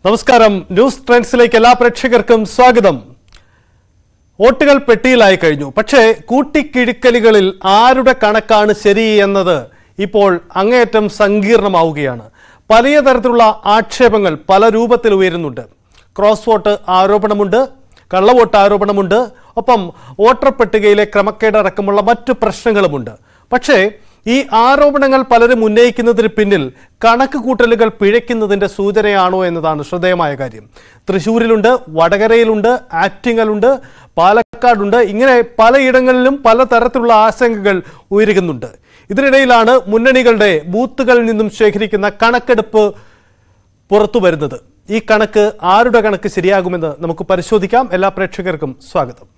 നമസ്കാരം ന്യൂസ് ട്രെൻഡ്സിലേക്ക് എല്ലാ പ്രേക്ഷകർക്കും സ്വാഗതം വോട്ടുകൾ പെട്ടിയിലായി കഴിഞ്ഞു പക്ഷേ കൂട്ടിക്കിഴിക്കലുകളിൽ ആരുടെ കണക്കാണ് ശരി എന്നത് ഇപ്പോൾ അങ്ങേയറ്റം സങ്കീർണമാവുകയാണ് വലിയ തരത്തിലുള്ള ആക്ഷേപങ്ങൾ പല രൂപത്തിൽ ഉയരുന്നുണ്ട് ക്രോസ് വോട്ട് ആരോപണമുണ്ട് കള്ളവോട്ട് ആരോപണമുണ്ട് ഒപ്പം വോട്ടർ പട്ടികയിലെ ക്രമക്കേട് അടക്കമുള്ള മറ്റു പ്രശ്നങ്ങളുമുണ്ട് പക്ഷേ ഈ ആരോപണങ്ങൾ പലരും ഉന്നയിക്കുന്നതിന് പിന്നിൽ കണക്ക് കൂട്ടലുകൾ പിഴയ്ക്കുന്നതിന്റെ സൂചനയാണോ എന്നതാണ് ശ്രദ്ധേയമായ കാര്യം തൃശ്ശൂരിലുണ്ട് വടകരയിലുണ്ട് ആറ്റിങ്ങലുണ്ട് പാലക്കാടുണ്ട് ഇങ്ങനെ പലയിടങ്ങളിലും പലതരത്തിലുള്ള ആശങ്കകൾ ഉയരുന്നുണ്ട് ഇതിനിടയിലാണ് മുന്നണികളുടെ ബൂത്തുകളിൽ നിന്നും ശേഖരിക്കുന്ന കണക്കെടുപ്പ് പുറത്തു വരുന്നത് ഈ കണക്ക് ആരുടെ കണക്ക് ശരിയാകുമെന്ന് നമുക്ക് പരിശോധിക്കാം എല്ലാ പ്രേക്ഷകർക്കും സ്വാഗതം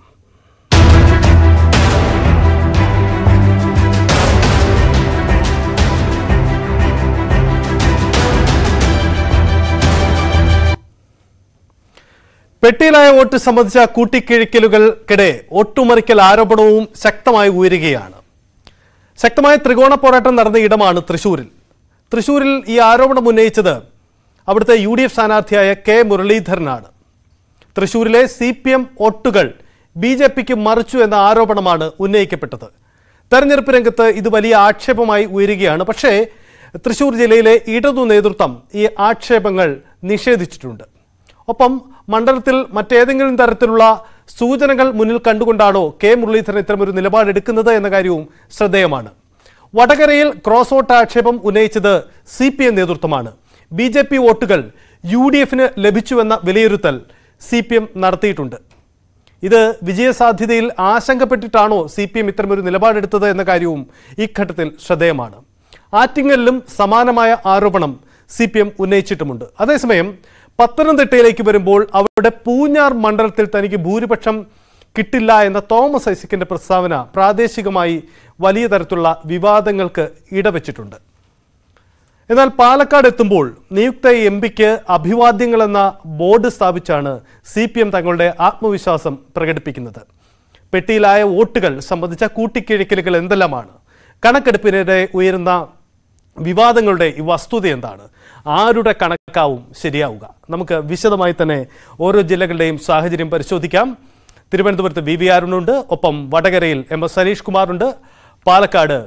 പെട്ടിയിലായ വോട്ട് സംബന്ധിച്ച കൂട്ടിക്കിഴിക്കലുകൾക്കിടെ ഒട്ടുമറിക്കൽ ആരോപണവും ശക്തമായി ഉയരുകയാണ് ശക്തമായ ത്രികോണ പോരാട്ടം നടന്ന ഇടമാണ് തൃശൂരിൽ തൃശൂരിൽ ഈ ആരോപണം ഉന്നയിച്ചത് അവിടുത്തെ യു ഡി എഫ് സ്ഥാനാർത്ഥിയായ കെ മുരളീധരനാണ് തൃശൂരിലെ സി പി എം വോട്ടുകൾ ബി ജെ പിക്ക് മറിച്ചു എന്ന ആരോപണമാണ് ഉന്നയിക്കപ്പെട്ടത് തെരഞ്ഞെടുപ്പ് രംഗത്ത് ഇത് വലിയ ആക്ഷേപമായി ഉയരുകയാണ് പക്ഷേ തൃശൂർ ജില്ലയിലെ ഇടതു നേതൃത്വം ഈ ആക്ഷേപങ്ങൾ നിഷേധിച്ചിട്ടുണ്ട് ഒപ്പം മണ്ഡലത്തിൽ മറ്റേതെങ്കിലും തരത്തിലുള്ള സൂചനകൾ മുന്നിൽ കണ്ടുകൊണ്ടാണോ കെ മുരളീധരൻ ഇത്തരമൊരു നിലപാടെടുക്കുന്നത് എന്ന കാര്യവും ശ്രദ്ധേയമാണ് വടകരയിൽ ക്രോസ് വോട്ട് ആക്ഷേപം ഉന്നയിച്ചത് സി പി എം നേതൃത്വമാണ് ബി ജെ പി വോട്ടുകൾ യു ഡി എഫിന് ലഭിച്ചുവെന്ന വിലയിരുത്തൽ സി പി എം നടത്തിയിട്ടുണ്ട് ഇത് വിജയസാധ്യതയിൽ ആശങ്കപ്പെട്ടിട്ടാണോ സി പി എം ഇത്തരമൊരു നിലപാടെടുത്തത് എന്ന കാര്യവും ഈ ഘട്ടത്തിൽ ശ്രദ്ധേയമാണ് ആറ്റിങ്ങലിലും സമാനമായ ആരോപണം സി പി എം ഉന്നയിച്ചിട്ടുമുണ്ട് അതേസമയം പത്തനംതിട്ടയിലേക്ക് വരുമ്പോൾ അവരുടെ പൂഞ്ഞാർ മണ്ഡലത്തിൽ തനിക്ക് ഭൂരിപക്ഷം കിട്ടില്ല എന്ന തോമസ് ഐസക്കിന്റെ പ്രസ്താവന പ്രാദേശികമായി വലിയ തരത്തിലുള്ള വിവാദങ്ങൾക്ക് ഇടവെച്ചിട്ടുണ്ട് എന്നാൽ പാലക്കാട് എത്തുമ്പോൾ നിയുക്ത എം പിക്ക് അഭിവാദ്യങ്ങൾ എന്ന ബോർഡ് സ്ഥാപിച്ചാണ് സി പി എം തങ്ങളുടെ ആത്മവിശ്വാസം പ്രകടിപ്പിക്കുന്നത് പെട്ടിയിലായ വോട്ടുകൾ സംബന്ധിച്ച കൂട്ടിക്കിഴിക്കലുകൾ എന്തെല്ലാമാണ് കണക്കെടുപ്പിനിടെ ഉയരുന്ന വിവാദങ്ങളുടെ ഈ വസ്തുത എന്താണ് ആരുടെ കണക്കാവും ശരിയാവുക നമുക്ക് വിശദമായി തന്നെ ഓരോ ജില്ലകളുടെയും സാഹചര്യം പരിശോധിക്കാം തിരുവനന്തപുരത്ത് വി വി അരുണുണ്ട് ഒപ്പം വടകരയിൽ എം എസ് സനീഷ് കുമാറുണ്ട് പാലക്കാട്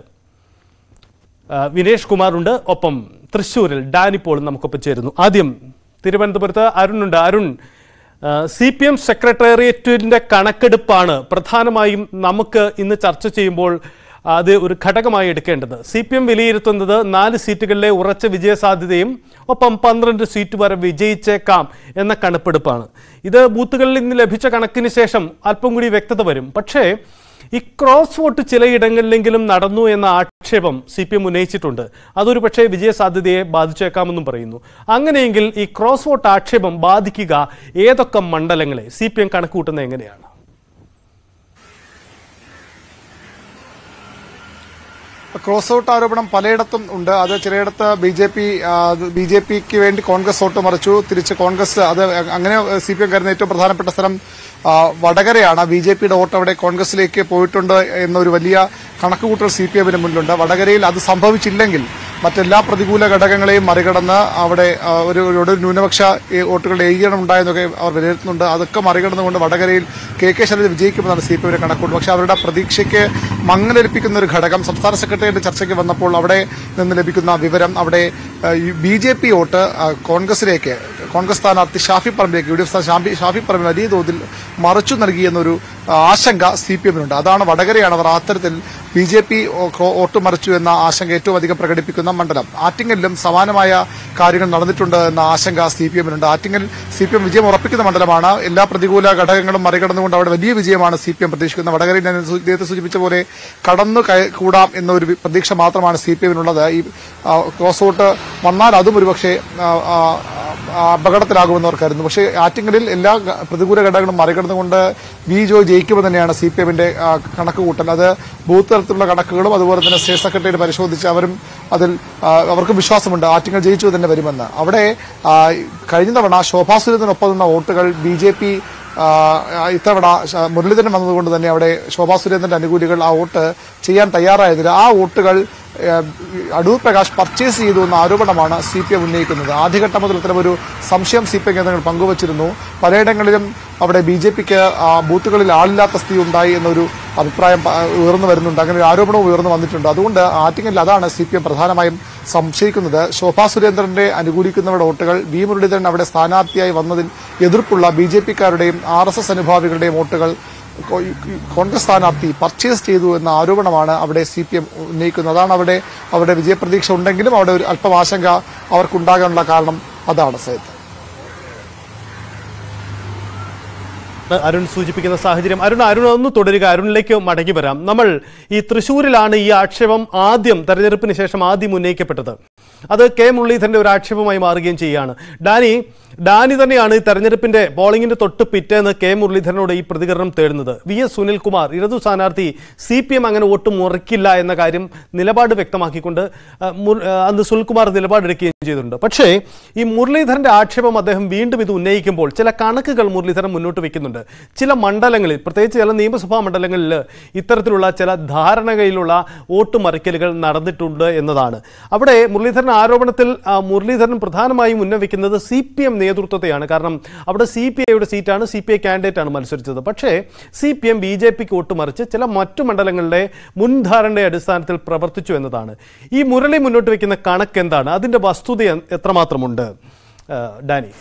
ആ, വിനേഷ് കുമാറുണ്ട് ഒപ്പം തൃശ്ശൂരിൽ ഡാനിപ്പോൾ നമുക്കൊപ്പം ചേരുന്നു ആദ്യം തിരുവനന്തപുരത്ത് അരുണുണ്ട് അരുൺ സി പി എം സെക്രട്ടേറിയറ്റിന്റെ കണക്കെടുപ്പാണ് പ്രധാനമായും നമുക്ക് ഇന്ന് ചർച്ച ചെയ്യുമ്പോൾ അത് ഒരു ഘടകമായി എടുക്കേണ്ടത് സി പി എം വിലയിരുത്തുന്നത് നാല് സീറ്റുകളിലെ ഉറച്ച വിജയസാധ്യതയും ഒപ്പം പന്ത്രണ്ട് സീറ്റ് വരെ വിജയിച്ചേക്കാം എന്ന കണക്കെടുപ്പാണ് ഇത് ബൂത്തുകളിൽ നിന്ന് ലഭിച്ച കണക്കിന് ശേഷം അല്പം കൂടി വ്യക്തത വരും പക്ഷേ ഈ ക്രോസ് വോട്ട് ചിലയിടങ്ങളിലെങ്കിലും നടന്നു എന്ന ആക്ഷേപം സി പി എം ഉന്നയിച്ചിട്ടുണ്ട് അതൊരു പക്ഷേ വിജയസാധ്യതയെ ബാധിച്ചേക്കാമെന്നും പറയുന്നു അങ്ങനെയെങ്കിൽ ഈ ക്രോസ് വോട്ട് ആക്ഷേപം ബാധിക്കുക ഏതൊക്കെ മണ്ഡലങ്ങളെ സി പി എം കണക്കുകൂട്ടുന്നത് എങ്ങനെയാണ് ക്രോസ് ഔട്ട് ആരോപണം പലയിടത്തും ഉണ്ട് അത് ചിലയിടത്ത് B J P B J പിക്ക് വേണ്ടി കോൺഗ്രസ് വോട്ട് മറിച്ചു തിരിച്ച് കോൺഗ്രസ് അത് അങ്ങനെ സി പി എം കരുതുന്ന ഏറ്റവും പ്രധാനപ്പെട്ട സ്ഥലം ആ, വടകരയാണ് ബി ജെ പിയുടെ വോട്ട് അവിടെ കോൺഗ്രസിലേക്ക് പോയിട്ടുണ്ട് എന്നൊരു വലിയ കണക്കുകൂട്ടൽ സി പി എമ്മിന് മുന്നിലുണ്ട് വടകരയിൽ അത് സംഭവിച്ചില്ലെങ്കിൽ മറ്റെല്ലാ പ്രതികൂല ഘടകങ്ങളെയും മറികടന്ന് അവിടെ ആ, ഒരു ഒരു ന്യൂനപക്ഷ ഈ വോട്ടുകളുടെ ഏകീകരണം ഉണ്ടായെന്നൊക്കെ അവർ വിലയിരുത്തുന്നുണ്ട് അതൊക്കെ മറികടന്നുകൊണ്ട് വടകരയിൽ കെ കെ ശൈലജ വിജയിക്കുമെന്നാണ് സി പി എമ്മിന്റെ കണക്കുണ്ട് പക്ഷേ അവരുടെ പ്രതീക്ഷയ്ക്ക് മങ്ങലേൽപ്പിക്കുന്ന ഒരു ഘടകം സംസ്ഥാന സെക്രട്ടേറിയറ്റ് ചർച്ചയ്ക്ക് വന്നപ്പോൾ അവിടെ നിന്ന് ലഭിക്കുന്ന വിവരം അവിടെ ബി ജെ പി വോട്ട് ആ, കോൺഗ്രസിലേക്ക് കോൺഗ്രസ് സ്ഥാനാർത്ഥി ഷാഫി പറമ്പിലേക്ക് യു ഡി എഫ് സ്ഥാനാർത്ഥി ഷാഫി പറമ്പിൽ വലിയ തോതിൽ മറച്ചു നൽകിയെന്നൊരു ആ, ആശങ്ക സി പി എമ്മിനുണ്ട് അതാണ് വടകരയാണ് അവർ അത്തരത്തിൽ ബി ജെ പി വോട്ട് മറിച്ചു എന്ന ആശങ്ക ഏറ്റവും അധികം പ്രകടിപ്പിക്കുന്ന മണ്ഡലം ആറ്റിങ്ങലിലും സമാനമായ കാര്യങ്ങൾ നടന്നിട്ടുണ്ട് എന്ന ആശങ്ക സി പി എമ്മിനുണ്ട് ആറ്റിങ്ങൽ സി പി എം വിജയം ഉറപ്പിക്കുന്ന മണ്ഡലമാണ് എല്ലാ പ്രതികൂല ഘടകങ്ങളും മറികടന്നുകൊണ്ട് അവിടെ വലിയ വിജയമാണ് സി പി എം പ്രതീക്ഷിക്കുന്നത് വടകരയിൽ ഞാൻ സൂ- നേരത്തെ സൂചിപ്പിച്ച പോലെ കടന്നു കയ- കൂടാം എന്നൊരു വി- പ്രതീക്ഷ മാത്രമാണ് സി പി എമ്മിനുള്ളത് ഈ ആ, ക്രോസ് വോട്ട് വന്നാൽ അതും ഒരുപക്ഷെ ആ, ആ, ആ, അപകടത്തിലാകുമെന്ന് അവർ കരുതുന്നു പക്ഷേ ആറ്റിങ്ങലിൽ എല്ലാ ഗ- പ്രതികൂല ഘടകങ്ങളും മറികടന്നുകൊണ്ട് വി ജോയ് ജയിക്കുമെന്ന് തന്നെയാണ് സി പി എമ്മിന്റെ കണക്ക് കൂട്ടൽ അത് ബൂത്ത് തലത്തിലുള്ള കണക്കുകളും അതുപോലെ തന്നെ സ്റ്റേറ്റ് സെക്രട്ടറി പരിശോധിച്ച് അവരും അതിൽ ആ, അവർക്ക് വിശ്വാസമുണ്ട് ആറ്റിങ്ങൽ ജയിച്ചു തന്നെ വരുമെന്ന് അവിടെ ആ, കഴിഞ്ഞ തവണ ശോഭാ സുരേന്ദ്രനൊപ്പം നിന്ന വോട്ടുകൾ ബി ജെ പി ഇത്തവണ ശ- മുരളീധരൻ വന്നതുകൊണ്ട് തന്നെ അവിടെ ശോഭാ സുരേന്ദ്രന്റെ അനുകൂലികൾ ആ വോട്ട് ചെയ്യാൻ തയ്യാറായതിൽ ആ വോട്ടുകൾ ഏഹ്, അടൂർ പ്രകാശ് പർച്ചേസ് ചെയ്തു എന്ന ആരോപണമാണ് സി പി എം ഉന്നയിക്കുന്നത് ആദ്യഘട്ടം മുതൽ ഇത്തരമൊരു സംശയം സി പി എം കേന്ദ്രങ്ങൾ പങ്കുവച്ചിരുന്നു പലയിടങ്ങളിലും അവിടെ ബി ജെ പിക്ക് ബൂത്തുകളിൽ ആളില്ലാത്ത സ്ഥിതി ഉണ്ടായി എന്നൊരു അഭിപ്രായം പ- ഉയർന്നു വരുന്നുണ്ട് അങ്ങനെ ഒരു ആരോപണവും ഉയർന്നു വന്നിട്ടുണ്ട് അതുകൊണ്ട് ആറ്റിങ്ങലിൽ അതാണ് സി പി എം പ്രധാനമായും സംശയിക്കുന്നത് ശോഭാ സുരേന്ദ്രന്റെ അനുകൂലിക്കുന്നവരുടെ വോട്ടുകൾ വി മുരളീധരൻ അവിടെ സ്ഥാനാർത്ഥിയായി വന്നതിൽ എതിർപ്പുള്ള ബി ജെ പിക്കാരുടെയും ആർ എസ് എസ് അനുഭാവികളുടെയും വോട്ടുകൾ കോ- ഈ കോൺഗ്രസ് സ്ഥാനാർത്ഥി പർച്ചേസ് ചെയ്തു എന്ന ആരോപണമാണ് അവിടെ സി പി എം ഉന്നയിക്കുന്നത് അതാണ് അവിടെ അവിടെ വിജയപ്രതീക്ഷ ഉണ്ടെങ്കിലും അവിടെ ഒരു അല്പം ആശങ്ക അവർക്കുണ്ടാകാനുള്ള കാരണം അതാണ് സേത്ത് അരുൺ സൂചിപ്പിക്കുന്ന സാഹചര്യം അരുൺ അരുൺ ഒന്ന് തുടരുക അരുണിലേക്ക് മടങ്ങി വരാം നമ്മൾ ഈ തൃശ്ശൂരിലാണ് ഈ ആക്ഷേപം ആദ്യം തെരഞ്ഞെടുപ്പിന് ശേഷം ആദ്യം ഉന്നയിക്കപ്പെട്ടത് അത് കെ മുരളീധരന്റെ ഒരു ആക്ഷേപമായി മാറുകയും ചെയ്യുകയാണ് ഡാനി ഡാനി തന്നെയാണ് ഈ തെരഞ്ഞെടുപ്പിന്റെ പോളിംഗിന്റെ തൊട്ട് പിറ്റേന്ന് കെ മുരളീധരനോട് ഈ പ്രതികരണം തേടുന്നത് വി എസ് സുനിൽകുമാർ ഇടതു സ്ഥാനാർത്ഥി സി പി എം അങ്ങനെ വോട്ട് മുറിക്കില്ല എന്ന കാര്യം നിലപാട് വ്യക്തമാക്കിക്കൊണ്ട് ആ, മുർ- ആ, അന്ന് സുനിൽകുമാർ നിലപാടെടുക്കുകയും ചെയ്തിട്ടുണ്ട് പക്ഷേ ഈ മുരളീധരന്റെ ആക്ഷേപം അദ്ദേഹം വീണ്ടും ഇത് ഉന്നയിക്കുമ്പോൾ ചില കണക്കുകൾ മുരളീധരൻ മുന്നോട്ട് വെക്കുന്നുണ്ട് ചില മണ്ഡലങ്ങളിൽ പ്രത്യേകിച്ച് ചില നിയമസഭാ മണ്ഡലങ്ങളിൽ ഇത്തരത്തിലുള്ള ചില ധാരണകളിലുള്ള വോട്ട് മറിക്കലുകൾ നടന്നിട്ടുണ്ട് എന്നതാണ് അവിടെ മുരളീധരൻ ആരോപണത്തിൽ ആ, മുരളീധരൻ പ്രധാനമായും ഉന്നയിക്കുന്നത് സി പി എം നേതൃത്വത്തെയാണ് കാരണം അവിടെ സി പി ഐയുടെ സീറ്റാണ് സി പി ഐ കാൻഡിഡേറ്റ് ആണ് മത്സരിച്ചത് പക്ഷേ C P M B J പിക്ക് വോട്ട് മറിച്ച് ചില മറ്റു മണ്ഡലങ്ങളിലെ മുൻധാരണയുടെ അടിസ്ഥാനത്തിൽ പ്രവർത്തിച്ചു എന്നതാണ് ഈ മുരളി മുന്നോട്ട് വയ്ക്കുന്ന കണക്ക് എന്താണ് അതിന്റെ വസ്തുത എ- എത്രമാത്രമുണ്ട് ആ, ഡാനി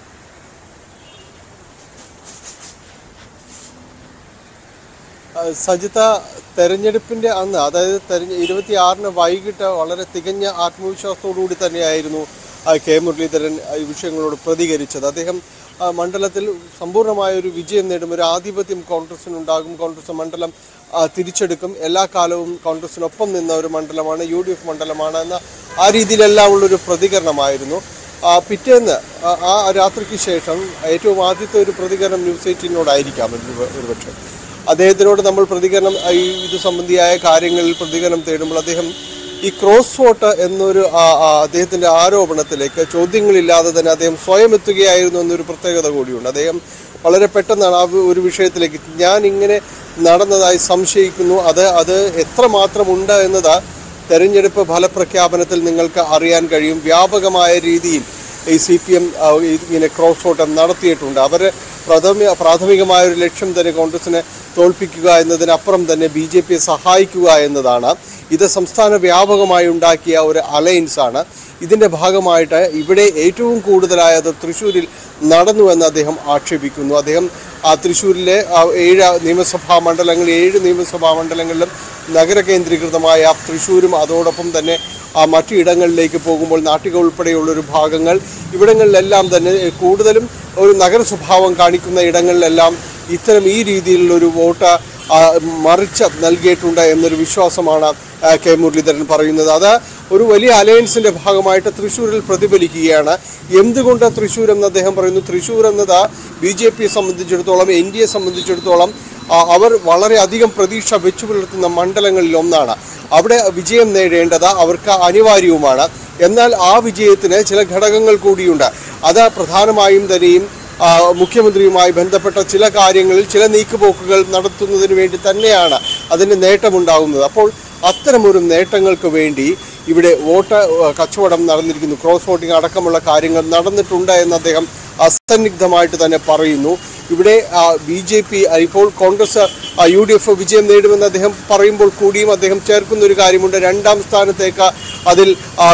ആ, സജിത തെരഞ്ഞെടുപ്പിന്റെ അന്ന് അതായത് തെരഞ്ഞ ഇരുപത്തിയാറിന് വൈകിട്ട് വളരെ തികഞ്ഞ ആത്മവിശ്വാസത്തോടുകൂടി തന്നെയായിരുന്നു ആ, കെ മുരളീധരൻ ആ, ഈ വിഷയങ്ങളോട് പ്രതികരിച്ചത് അദ്ദേഹം ആ, മണ്ഡലത്തിൽ സമ്പൂർണ്ണമായ ഒരു വിജയം നേടും ഒരു ആധിപത്യം കോൺഗ്രസിനുണ്ടാകും കോൺഗ്രസ് മണ്ഡലം ആ, തിരിച്ചെടുക്കും എല്ലാ കാലവും കോൺഗ്രസിനൊപ്പം നിന്ന ഒരു മണ്ഡലമാണ് യു ഡി എഫ് മണ്ഡലമാണ് എന്ന ആ രീതിയിലെല്ലാം ഉള്ളൊരു പ്രതികരണമായിരുന്നു ആ, പിറ്റേന്ന് ആ- ആ രാത്രിക്ക് ശേഷം ഏറ്റവും ആദ്യത്തെ ഒരു പ്രതികരണം ന്യൂസ് എയ്റ്റീനോടായിരിക്കാം ഒരു ഒരുപക്ഷെ അദ്ദേഹത്തിനോട് നമ്മൾ പ്രതികരണം ആ, ഈ ഇത് സംബന്ധിയായ കാര്യങ്ങളിൽ പ്രതികരണം തേടുമ്പോൾ അദ്ദേഹം ഈ ക്രോസ് വോട്ട് എന്നൊരു ആ, ആ, അദ്ദേഹത്തിന്റെ ആരോപണത്തിലേക്ക് ചോദ്യങ്ങളില്ലാതെ തന്നെ അദ്ദേഹം സ്വയം എത്തുകയായിരുന്നു എന്നൊരു പ്രത്യേകത കൂടിയുണ്ട് അദ്ദേഹം വളരെ പെട്ടെന്നാണ് ആ ഒരു വിഷയത്തിലേക്ക് ഞാൻ ഇങ്ങനെ നടന്നതായി സംശയിക്കുന്നു അത് അത് എത്രമാത്രം ഉണ്ട് എന്നത് തെരഞ്ഞെടുപ്പ് ഫലപ്രഖ്യാപനത്തിൽ നിങ്ങൾക്ക് അറിയാൻ കഴിയും വ്യാപകമായ രീതിയിൽ ഈ സി പി എം ഇങ്ങനെ ക്രോസ് വോട്ട് നടത്തിയിട്ടുണ്ട് അവർ പ്രഥമ പ്രാഥമികമായ ഒരു ലക്ഷ്യം തന്നെ കോൺഗ്രസിനെ തോൽപ്പിക്കുക എന്നതിനപ്പുറം തന്നെ ബി ജെ പിയെ സഹായിക്കുക എന്നതാണ് ഇത് സംസ്ഥാന വ്യാപകമായി ഉണ്ടാക്കിയ ഒരു അലയൻസ് ആണ് ഇതിന്റെ ഭാഗമായിട്ട് ഇവിടെ ഏറ്റവും കൂടുതലായത് തൃശ്ശൂരിൽ നടന്നുവെന്ന് അദ്ദേഹം ആക്ഷേപിക്കുന്നു അദ്ദേഹം ആ തൃശ്ശൂരിലെ ആ ഏഴ് നിയമസഭാ മണ്ഡലങ്ങൾ ഏഴ് നിയമസഭാ മണ്ഡലങ്ങളിലും നഗര കേന്ദ്രീകൃതമായ തൃശ്ശൂരും അതോടൊപ്പം തന്നെ ആ മറ്റു ഇടങ്ങളിലേക്ക് പോകുമ്പോൾ നാട്ടിക ഉൾപ്പെടെയുള്ള ഒരു ഭാഗങ്ങൾ ഇവിടങ്ങളിലെല്ലാം തന്നെ കൂടുതലും ഒരു നഗര സ്വഭാവം കാണിക്കുന്ന ഇടങ്ങളിലെല്ലാം ഇത്തരം ഈ രീതിയിലുള്ള ഒരു വോട്ട് ആ, മറിച്ച് നൽകിയിട്ടുണ്ട് എന്നൊരു വിശ്വാസമാണ് ആ, കെ മുരളീധരൻ പറയുന്നത് അത് ഒരു വലിയ അലയൻസിന്റെ ഭാഗമായിട്ട് തൃശ്ശൂരിൽ പ്രതിഫലിക്കുകയാണ് എന്തുകൊണ്ട് തൃശ്ശൂർ എന്ന് അദ്ദേഹം പറയുന്നു തൃശ്ശൂർ എന്നത് ബി ജെ പിയെ സംബന്ധിച്ചിടത്തോളം എൻ ഡി എ സംബന്ധിച്ചിടത്തോളം ആ, അവർ വളരെയധികം പ്രതീക്ഷ വെച്ചു പുലർത്തുന്ന മണ്ഡലങ്ങളിൽ ഒന്നാണ് അവിടെ വിജയം നേടേണ്ടത് അവർക്ക് അനിവാര്യവുമാണ് എന്നാൽ ആ വിജയത്തിന് ചില ഘടകങ്ങൾ കൂടിയുണ്ട് അത് പ്രധാനമായും തന്നെയും ആ, മുഖ്യമന്ത്രിയുമായി ബന്ധപ്പെട്ട ചില കാര്യങ്ങളിൽ ചില നീക്കുപോക്കുകൾ നടത്തുന്നതിന് വേണ്ടി തന്നെയാണ് അതിന് നേട്ടമുണ്ടാകുന്നത് അപ്പോൾ അത്തരമൊരു നേട്ടങ്ങൾക്ക് വേണ്ടി ഇവിടെ വോട്ട് ആ, കച്ചവടം നടന്നിരിക്കുന്നു ക്രോസ് വോട്ടിംഗ് അടക്കമുള്ള കാര്യങ്ങൾ നടന്നിട്ടുണ്ട് എന്ന് അദ്ദേഹം അസന്നിഗ്ധമായിട്ട് തന്നെ പറയുന്നു ഇവിടെ ബി ജെ പി ഇപ്പോൾ കോൺഗ്രസ് യു ഡി എഫ് വിജയം നേടുമെന്ന് അദ്ദേഹം പറയുമ്പോൾ കൂടിയും അദ്ദേഹം ചേർക്കുന്ന ഒരു കാര്യമുണ്ട് രണ്ടാം സ്ഥാനത്തേക്ക് അതിൽ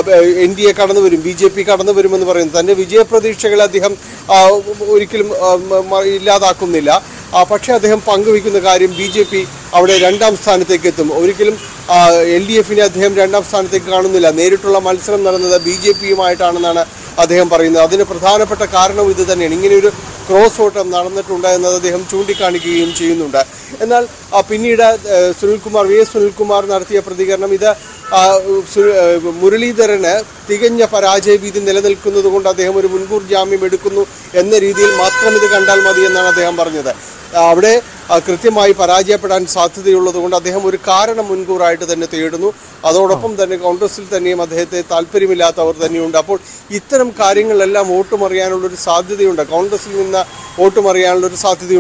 എൻ ഡി എ കടന്നു വരും ബി ജെ പി കടന്നു വരുമെന്ന് പറയുന്നു തന്റെ വിജയപ്രതീക്ഷകളെ അദ്ദേഹം ആ, ഒരിക്കലും ആ, മ- മ- ഇല്ലാതാക്കുന്നില്ല ആ, പക്ഷേ അദ്ദേഹം പങ്കുവയ്ക്കുന്ന കാര്യം ബി ജെ പി അവിടെ രണ്ടാം സ്ഥാനത്തേക്ക് എത്തും ഒരിക്കലും എൽ ഡി എഫിനെ അദ്ദേഹം രണ്ടാം സ്ഥാനത്തേക്ക് കാണുന്നില്ല നേരിട്ടുള്ള മത്സരം നടന്നത് ബി ജെ പിയുമായിട്ടാണെന്നാണ് അദ്ദേഹം പറയുന്നത് അതിന് പ്രധാനപ്പെട്ട കാരണം ഇത് തന്നെയാണ് ഇങ്ങനെ ഒരു ക്രോസ് ഓട്ടം നടന്നിട്ടുണ്ട് എന്നത് അദ്ദേഹം ചൂണ്ടിക്കാണിക്കുകയും ചെയ്യുന്നുണ്ട് എന്നാൽ ആ, പിന്നീട് ഏഹ്, സുനിൽകുമാർ വി എസ് സുനിൽകുമാർ നടത്തിയ പ്രതികരണം ഇത് ആ, സു- ഏഹ്, മുരളീധരന് തികഞ്ഞ പരാജയ ഭീതി നിലനിൽക്കുന്നത് കൊണ്ട് അദ്ദേഹം ഒരു മുൻകൂർ ജാമ്യം എടുക്കുന്നു എന്ന രീതിയിൽ മാത്രം ഇത് കണ്ടാൽ മതി എന്നാണ് അദ്ദേഹം പറഞ്ഞത് ആ, അവിടെ ആ, കൃത്യമായി പരാജയപ്പെടാൻ സാധ്യതയുള്ളത് കൊണ്ട് അദ്ദേഹം ഒരു കാരണം മുൻകൂറായിട്ട് തന്നെ തേടുന്നു അതോടൊപ്പം തന്നെ കോൺഗ്രസിൽ തന്നെയും അദ്ദേഹത്തെ താല്പര്യമില്ലാത്തവർ തന്നെയുണ്ട് അപ്പോൾ ഇത്തരം കാര്യങ്ങളെല്ലാം വോട്ട് മറിയാനുള്ള ഒരു സാധ്യതയുണ്ട് കോൺഗ്രസിൽ നിന്ന് വോട്ട് മറിയാനുള്ള ഒരു സാധ്യതയുണ്ട്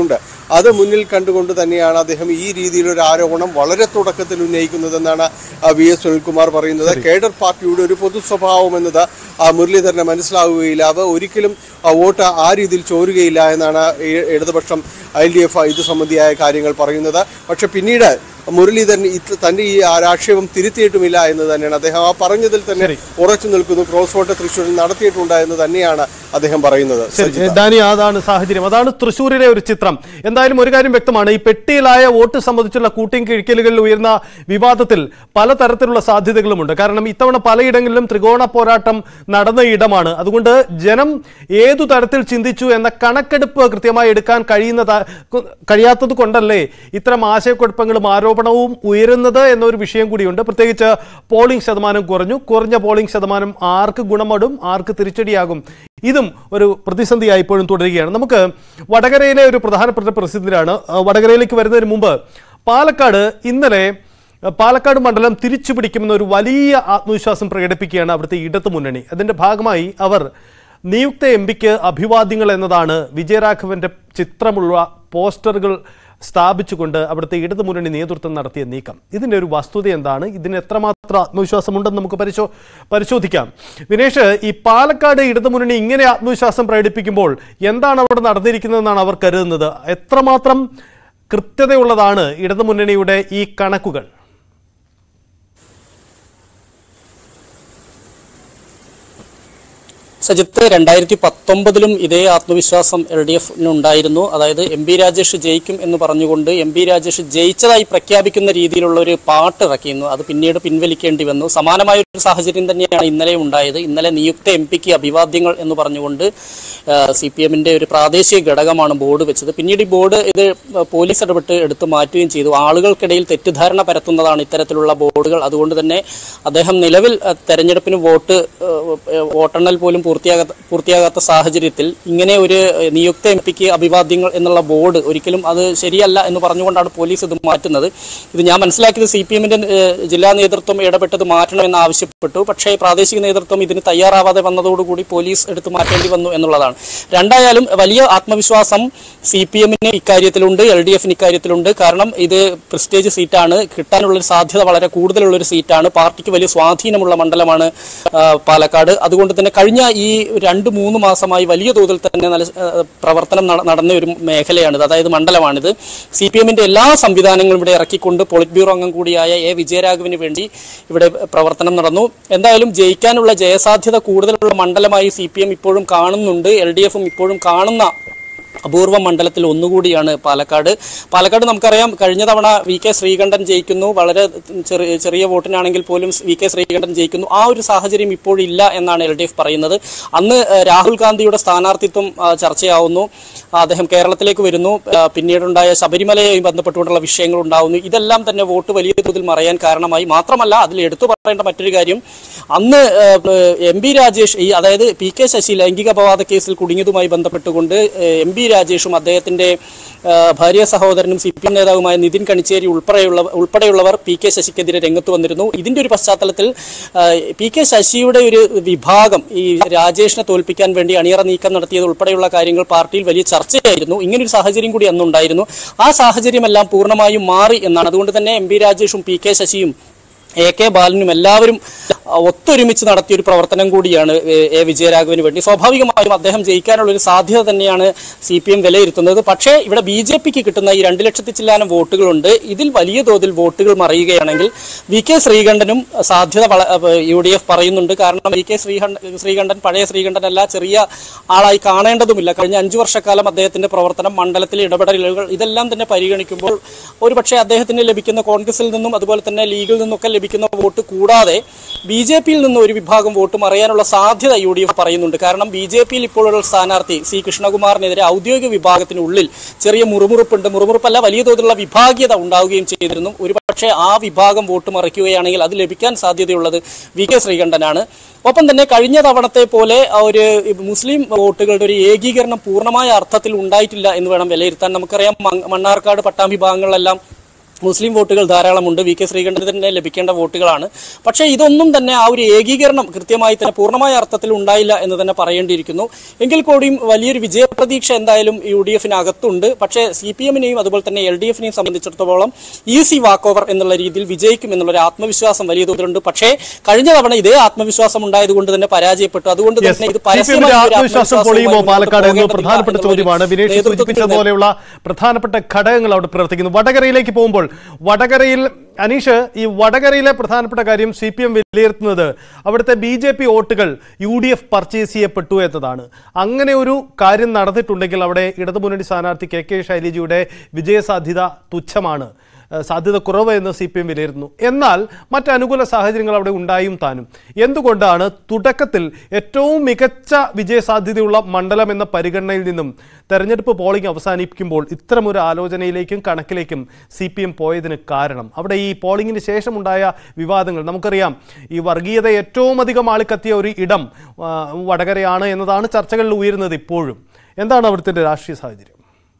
അത് മുന്നിൽ കണ്ടുകൊണ്ട് തന്നെയാണ് അദ്ദേഹം ഈ രീതിയിലൊരു ആരോപണം വളരെ തുടക്കത്തിൽ ഉന്നയിക്കുന്നതെന്നാണ് ആ, വി എസ് സുനിൽകുമാർ പറയുന്നത് കേഡർ പാർട്ടിയുടെ ഒരു പൊതു സ്വഭാവം എന്നത് ആ, മുരളീധരന് മനസ്സിലാവുകയില്ല അവ ഒരിക്കലും ആ, വോട്ട് ആ രീതിയിൽ ചോരുകയില്ല എന്നാണ് ഈ ഇടതുപക്ഷം എൽ ഡി എഫ് ഇത് സംബന്ധിയായ കാര്യങ്ങൾ പറയുന്നത് പക്ഷെ പിന്നീട് മുരളീധരൻ ഇത് തന്റെ ഈ ആ ആക്ഷേപം തിരുത്തിയിട്ടുമില്ല എന്ന് തന്നെയാണ് അദ്ദേഹം ആ പറഞ്ഞതിൽ തന്നെ ഉറച്ചു നിൽക്കുന്നു ക്രോസ് വോട്ട് തൃശ്ശൂരിൽ നടത്തിയിട്ടുണ്ട് എന്ന് തന്നെയാണ് അദ്ദേഹം പറയുന്നത് ശരി ഡാനി അതാണ് സാഹചര്യം അതാണ് തൃശ്ശൂരിലെ ഒരു ചിത്രം എന്തായാലും ഒരു കാര്യം വ്യക്തമാണ് ഈ പെട്ടിയിലായ വോട്ട് സംബന്ധിച്ചുള്ള കൂട്ടിയും കിഴിക്കലുകളിൽ ഉയർന്ന വിവാദത്തിൽ പലതരത്തിലുള്ള സാധ്യതകളുമുണ്ട് കാരണം ഇത്തവണ പലയിടങ്ങളിലും ത്രികോണ പോരാട്ടം നടന്ന ഇടമാണ് അതുകൊണ്ട് ജനം ഏതു തരത്തിൽ ചിന്തിച്ചു എന്ന കണക്കെടുപ്പ് കൃത്യമായി എടുക്കാൻ കഴിയുന്ന കഴിയാത്തത് കൊണ്ടല്ലേ ഇത്തരം ആശയക്കുഴപ്പങ്ങളും ആരോപണവും ഉയരുന്നത് എന്നൊരു വിഷയം കൂടിയുണ്ട് പ്രത്യേകിച്ച് പോളിംഗ് ശതമാനം കുറഞ്ഞു കുറഞ്ഞ പോളിംഗ് ശതമാനം ആർക്ക് ഗുണമടും ആർക്ക് തിരിച്ചടിയാകും ഇതും ഒരു പ്രതിസന്ധിയായി ഇപ്പോഴും തുടരുകയാണ് നമുക്ക് വടകരയിലെ ഒരു പ്രധാനപ്പെട്ട പ്രസിദ്ധരാണ് ആ, വടകരയിലേക്ക് വരുന്നതിന് മുമ്പ് പാലക്കാട് ഇന്നലെ ആ, പാലക്കാട് മണ്ഡലം തിരിച്ചു പിടിക്കുമെന്ന ഒരു വലിയ ആത്മവിശ്വാസം പ്രകടിപ്പിക്കുകയാണ് അവിടുത്തെ ഇടതു മുന്നണി അതിന്റെ ഭാഗമായി അവർ നിയുക്ത എം പിക്ക് അഭിവാദ്യങ്ങൾ എന്നതാണ് വിജയരാഘവന്റെ ചിത്രമുള്ള പോസ്റ്ററുകൾ സ്ഥാപിച്ചുകൊണ്ട് അവിടുത്തെ ഇടതു മുന്നണി നേതൃത്വം നടത്തിയ നീക്കം ഇതിന്റെ ഒരു വസ്തുത എന്താണ് ഇതിന് എത്രമാത്രം ആത്മവിശ്വാസമുണ്ടെന്ന് നമുക്ക് പരിശോ പരിശോധിക്കാം വിനേഷ് ഈ പാലക്കാട് ഇടതു മുന്നണി ഇങ്ങനെ ആത്മവിശ്വാസം പ്രകടിപ്പിക്കുമ്പോൾ എന്താണ് അവിടെ നടന്നിരിക്കുന്നതെന്നാണ് അവർ കരുതുന്നത് എത്രമാത്രം കൃത്യതയുള്ളതാണ് ഇടതു മുന്നണിയുടെ ഈ കണക്കുകൾ സജിത്ത് രണ്ടായിരത്തി പത്തൊമ്പതിലും ഇതേ ആത്മവിശ്വാസം എൽ ഡി എഫിനുണ്ടായിരുന്നു അതായത് എം പി രാജേഷ് ജയിക്കും എന്ന് പറഞ്ഞുകൊണ്ട് എം പി രാജേഷ് ജയിച്ചതായി പ്രഖ്യാപിക്കുന്ന രീതിയിലുള്ള ഒരു പാട്ട് ഇറക്കിയിരുന്നു അത് പിന്നീട് പിൻവലിക്കേണ്ടി വന്നു സമാനമായ ഒരു സാഹചര്യം തന്നെയാണ് ഇന്നലെ ഉണ്ടായത് ഇന്നലെ നിയുക്ത എം പിക്ക് അഭിവാദ്യങ്ങൾ എന്ന് പറഞ്ഞുകൊണ്ട് സി പി എമ്മിന്റെ ഒരു പ്രാദേശിക ഘടകമാണ് ബോർഡ് വെച്ചത് പിന്നീട് ഈ ബോർഡ് ഇത് പോലീസ് ഇടപെട്ട് എടുത്തു മാറ്റുകയും ചെയ്തു ആളുകൾക്കിടയിൽ തെറ്റിദ്ധാരണ പരത്തുന്നതാണ് ഇത്തരത്തിലുള്ള ബോർഡുകൾ അതുകൊണ്ട് തന്നെ അദ്ദേഹം നിലവിൽ അഹ്, തെരഞ്ഞെടുപ്പിന് വോട്ട് ഏഹ്, ഏഹ്, വോട്ടെണ്ണൽ പോലും പൂർത്തിയാകാത്ത പൂർത്തിയാകാത്ത സാഹചര്യത്തിൽ ഇങ്ങനെ ഒരു ഏഹ്, നിയുക്ത എം പിക്ക് അഭിവാദ്യങ്ങൾ എന്നുള്ള ബോർഡ് ഒരിക്കലും അത് ശരിയല്ല എന്ന് പറഞ്ഞുകൊണ്ടാണ് പോലീസ് ഇത് മാറ്റുന്നത് ഇത് ഞാൻ മനസ്സിലാക്കിയത് സി പി എമ്മിന്റെ ജില്ലാ നേതൃത്വം ഇടപെട്ടത് മാറ്റണമെന്ന് ആവശ്യപ്പെട്ടു പക്ഷേ പ്രാദേശിക നേതൃത്വം ഇതിന് തയ്യാറാവാതെ വന്നതോടുകൂടി പോലീസ് എടുത്തു മാറ്റേണ്ടി വന്നു എന്നുള്ളതാണ് രണ്ടായാലും വലിയ ആത്മവിശ്വാസം സി പി എമ്മിന് ഇക്കാര്യത്തിലുണ്ട് എൽ ഡി എഫിന് ഇക്കാര്യത്തിലുണ്ട് കാരണം ഇത് പ്രസ്റ്റേജ് സീറ്റാണ് കിട്ടാനുള്ളൊരു സാധ്യത വളരെ കൂടുതലുള്ളൊരു സീറ്റാണ് പാർട്ടിക്ക് വലിയ സ്വാധീനമുള്ള മണ്ഡലമാണ് ആ, പാലക്കാട് അതുകൊണ്ട് തന്നെ കഴിഞ്ഞ ഈ രണ്ട് മൂന്ന് മാസമായി വലിയ തോതിൽ തന്നെ നല്ല ആ, പ്രവർത്തനം നട- നടന്ന ഒരു മേഖലയാണിത് അതായത് മണ്ഡലമാണിത് സി പി എമ്മിന്റെ എല്ലാ സംവിധാനങ്ങളും ഇവിടെ ഇറക്കിക്കൊണ്ട് പോളിറ്റ് ബ്യൂറോ അംഗം കൂടിയായ എ വിജയരാഘവന് വേണ്ടി ഇവിടെ പ്രവർത്തനം നടന്നു എന്തായാലും ജയിക്കാനുള്ള ജയസാധ്യത കൂടുതലുള്ള മണ്ഡലമായി സി പി എം ഇപ്പോഴും കാണുന്നുണ്ട് എൽ ഡി എഫും ഇപ്പോഴും കാണുന്ന അപൂർവ മണ്ഡലത്തിൽ ഒന്നുകൂടിയാണ് പാലക്കാട് പാലക്കാട് നമുക്കറിയാം കഴിഞ്ഞ തവണ വി കെ ശ്രീകണ്ഠൻ ജയിക്കുന്നു വളരെ ചെറിയ ചെറിയ വോട്ടിനാണെങ്കിൽ പോലും വി കെ ശ്രീകണ്ഠൻ ജയിക്കുന്നു ആ ഒരു സാഹചര്യം ഇപ്പോഴില്ല എന്നാണ് എൽ ഡി എഫ് പറയുന്നത് അന്ന് ഏഹ്, രാഹുൽ ഗാന്ധിയുടെ സ്ഥാനാർത്ഥിത്വം ആ, ചർച്ചയാവുന്നു അദ്ദേഹം കേരളത്തിലേക്ക് വരുന്നു ആ, പിന്നീടുണ്ടായ ശബരിമലയുമായി ബന്ധപ്പെട്ടുകൊണ്ടുള്ള വിഷയങ്ങൾ ഉണ്ടാവുന്നു ഇതെല്ലാം തന്നെ വോട്ട് വലിയ തോതിൽ മറയാൻ കാരണമായി മാത്രമല്ല അതിൽ എടുത്തു പറയേണ്ട മറ്റൊരു കാര്യം അന്ന് എം ബി രാജേഷ് ഈ അതായത് പി കെ ശശി ലൈംഗിക അപവാദ കേസിൽ കുടുങ്ങിയതുമായി ബന്ധപ്പെട്ടുകൊണ്ട് എം ബി രാജേഷും അദ്ദേഹത്തിന്റെ ആ, ഭാര്യ സഹോദരനും സി പി എം നേതാവുമായ നിതിൻ കണിച്ചേരി ഉൾപ്പെടെയുള്ള ഉൾപ്പെടെയുള്ളവർ പി കെ ശശിക്കെതിരെ രംഗത്ത് വന്നിരുന്നു ഇതിന്റെ ഒരു പശ്ചാത്തലത്തിൽ ആ, പി കെ ശശിയുടെ ഒരു വിഭാഗം ഈ രാജേഷിനെ തോൽപ്പിക്കാൻ വേണ്ടി അണിയറ നീക്കം നടത്തിയത് ഉൾപ്പെടെയുള്ള കാര്യങ്ങൾ പാർട്ടിയിൽ വലിയ ചർച്ചയായിരുന്നു ഇങ്ങനൊരു സാഹചര്യം കൂടി അന്നുണ്ടായിരുന്നു ആ സാഹചര്യമെല്ലാം പൂർണ്ണമായും മാറി എന്നാണ് അതുകൊണ്ട് തന്നെ എം പി രാജേഷും പി കെ ശശിയും എ കെ ബാലനും എല്ലാവരും ഒത്തൊരുമിച്ച് നടത്തിയ ഒരു പ്രവർത്തനം കൂടിയാണ് എ- എ വിജയരാഘവന് വേണ്ടി സ്വാഭാവികമായും അദ്ദേഹം ജയിക്കാനുള്ള ഒരു സാധ്യത തന്നെയാണ് സി പി എം വിലയിരുത്തുന്നത് പക്ഷേ ഇവിടെ ബി ജെ പിക്ക് കിട്ടുന്ന ഈ രണ്ട് ലക്ഷത്തി ചില്ലാനം വോട്ടുകളുണ്ട് ഇതിൽ വലിയ തോതിൽ വോട്ടുകൾ മറിയുകയാണെങ്കിൽ വി കെ ശ്രീകണ്ഠനും സാധ്യത വള- യു ഡി എഫ് പറയുന്നുണ്ട് കാരണം വി കെ ശ്രീകണ്ഠൻ ശ്രീകണ്ഠൻ പഴയ ശ്രീകണ്ഠനല്ല ചെറിയ ആളായി കാണേണ്ടതുമില്ല കഴിഞ്ഞ അഞ്ചു വർഷക്കാലം അദ്ദേഹത്തിന്റെ പ്രവർത്തനം മണ്ഡലത്തിലെ ഇടപെടലുകൾ ഇതെല്ലാം തന്നെ പരിഗണിക്കുമ്പോൾ ഒരുപക്ഷെ അദ്ദേഹത്തിന് ലഭിക്കുന്ന കോൺഗ്രസിൽ നിന്നും അതുപോലെ തന്നെ ലീഗിൽ നിന്നൊക്കെ ലഭിക്കുന്ന വോട്ട് കൂടാതെ ബി ജെ പിയിൽ നിന്ന് ഒരു വിഭാഗം വോട്ട് മറിയാനുള്ള സാധ്യത യു ഡി എഫ് പറയുന്നുണ്ട് കാരണം ബി ജെ പിയിൽ ഇപ്പോഴുള്ള സ്ഥാനാർത്ഥി സി കൃഷ്ണകുമാറിനെതിരെ ഔദ്യോഗിക വിഭാഗത്തിനുള്ളിൽ ചെറിയ മുറുമുറുപ്പുണ്ട് മുറുമുറുപ്പല്ല വലിയ തോതിലുള്ള വിഭാഗീയത ഉണ്ടാവുകയും ചെയ്തിരുന്നു ഒരുപക്ഷെ ആ വിഭാഗം വോട്ട് മറിക്കുകയാണെങ്കിൽ അത് ലഭിക്കാൻ സാധ്യതയുള്ളത് വി കെ ശ്രീകണ്ഠനാണ് ഒപ്പം തന്നെ കഴിഞ്ഞ തവണത്തെ പോലെ ആ ഒരു മുസ്ലിം വോട്ടുകളുടെ ഒരു ഏകീകരണം പൂർണ്ണമായ അർത്ഥത്തിൽ ഉണ്ടായിട്ടില്ല എന്ന് വേണം വിലയിരുത്താൻ നമുക്കറിയാം മ- മണ്ണാർക്കാട് പട്ടാമ്പി ഭാഗങ്ങളിലെല്ലാം മുസ്ലിം വോട്ടുകൾ ധാരാളമുണ്ട് വി കെ ശ്രീകണ്ഠന് ലഭിക്കേണ്ട വോട്ടുകളാണ് പക്ഷേ ഇതൊന്നും തന്നെ ആ ഒരു ഏകീകരണം കൃത്യമായി തന്നെ പൂർണ്ണമായ അർത്ഥത്തിൽ ഉണ്ടായില്ല എന്ന് തന്നെ പറയേണ്ടിയിരിക്കുന്നു എങ്കിൽ കൂടിയും വലിയൊരു വിജയപ്രതീക്ഷ എന്തായാലും യു ഡി എഫിനകത്തുണ്ട് പക്ഷേ സി പി എമ്മിനെയും അതുപോലെ തന്നെ എൽ ഡി എഫിനെയും സംബന്ധിച്ചിടത്തോളം ഈസി വാക്ക് ഓവർ എന്നുള്ള രീതിയിൽ വിജയിക്കും എന്നുള്ളൊരു ആത്മവിശ്വാസം വലിയ തോതിലുണ്ട് പക്ഷേ കഴിഞ്ഞ തവണ ഇതേ ആത്മവിശ്വാസം ഉണ്ടായതുകൊണ്ട് തന്നെ പരാജയപ്പെട്ടു അതുകൊണ്ട് Yes. തന്നെ ഇത് CPM ന്റെ പരസ്യമായ ഒരു ആത്മവിശ്വാസം ആത്മവിശ്വാസവുമായി പൊളിയുമോ മുന്നോട്ട് പാലക്കാട് എന്ന് പോകേണ്ടതില്ല പ്രധാനപ്പെട്ട എന്നുള്ളൊരു ചോദ്യമാണ് വിനേഷ് നേതൃത്വത്തിൽ സൂചിപ്പിച്ച നിന്ന് പോലെയുള്ള പ്രധാനപ്പെട്ട ഘടകങ്ങൾ അവിടെ പ്രവർത്തിക്കുന്നു വടകരയിലേക്ക് പോകുമ്പോൾ വടകരയിൽ അനീഷ് ഈ വടകരയിലെ പ്രധാനപ്പെട്ട കാര്യം സി പി എം വിലയിരുത്തുന്നത് അവിടുത്തെ ബി ജെ പി വോട്ടുകൾ യു ഡി എഫ് പർച്ചേസ് ചെയ്യപ്പെട്ടു എന്നതാണ് അങ്ങനെ ഒരു കാര്യം നടന്നിട്ടുണ്ടെങ്കിൽ അവിടെ ഇടതുമുന്നണി സ്ഥാനാർത്ഥി കെ കെ ശൈലജയുടെ വിജയസാധ്യത തുച്ഛമാണ് ഏഹ് സാധ്യത കുറവ് എന്ന് സി പി എം വിലയിരുത്തുന്നു എന്നാൽ മറ്റ് അനുകൂല സാഹചര്യങ്ങൾ അവിടെ ഉണ്ടായും താനും എന്തുകൊണ്ടാണ് തുടക്കത്തിൽ ഏറ്റവും മികച്ച വിജയസാധ്യതയുള്ള മണ്ഡലം എന്ന പരിഗണനയിൽ നിന്നും തെരഞ്ഞെടുപ്പ് പോളിംഗ് അവസാനിപ്പിക്കുമ്പോൾ ഇത്തരമൊരു ആലോചനയിലേക്കും കണക്കിലേക്കും സി പി എം പോയതിന് കാരണം അവിടെ ഈ പോളിംഗിന് ശേഷമുണ്ടായ വിവാദങ്ങൾ നമുക്കറിയാം ഈ വർഗീയത ഏറ്റവും അധികം ആളിക്കത്തിയ ഒരു ഇടം ആ, വടകരയാണ് എന്നതാണ് ചർച്ചകളിൽ ഉയരുന്നത് ഇപ്പോഴും എന്താണ് അവിടുത്തെ രാഷ്ട്രീയ സാഹചര്യം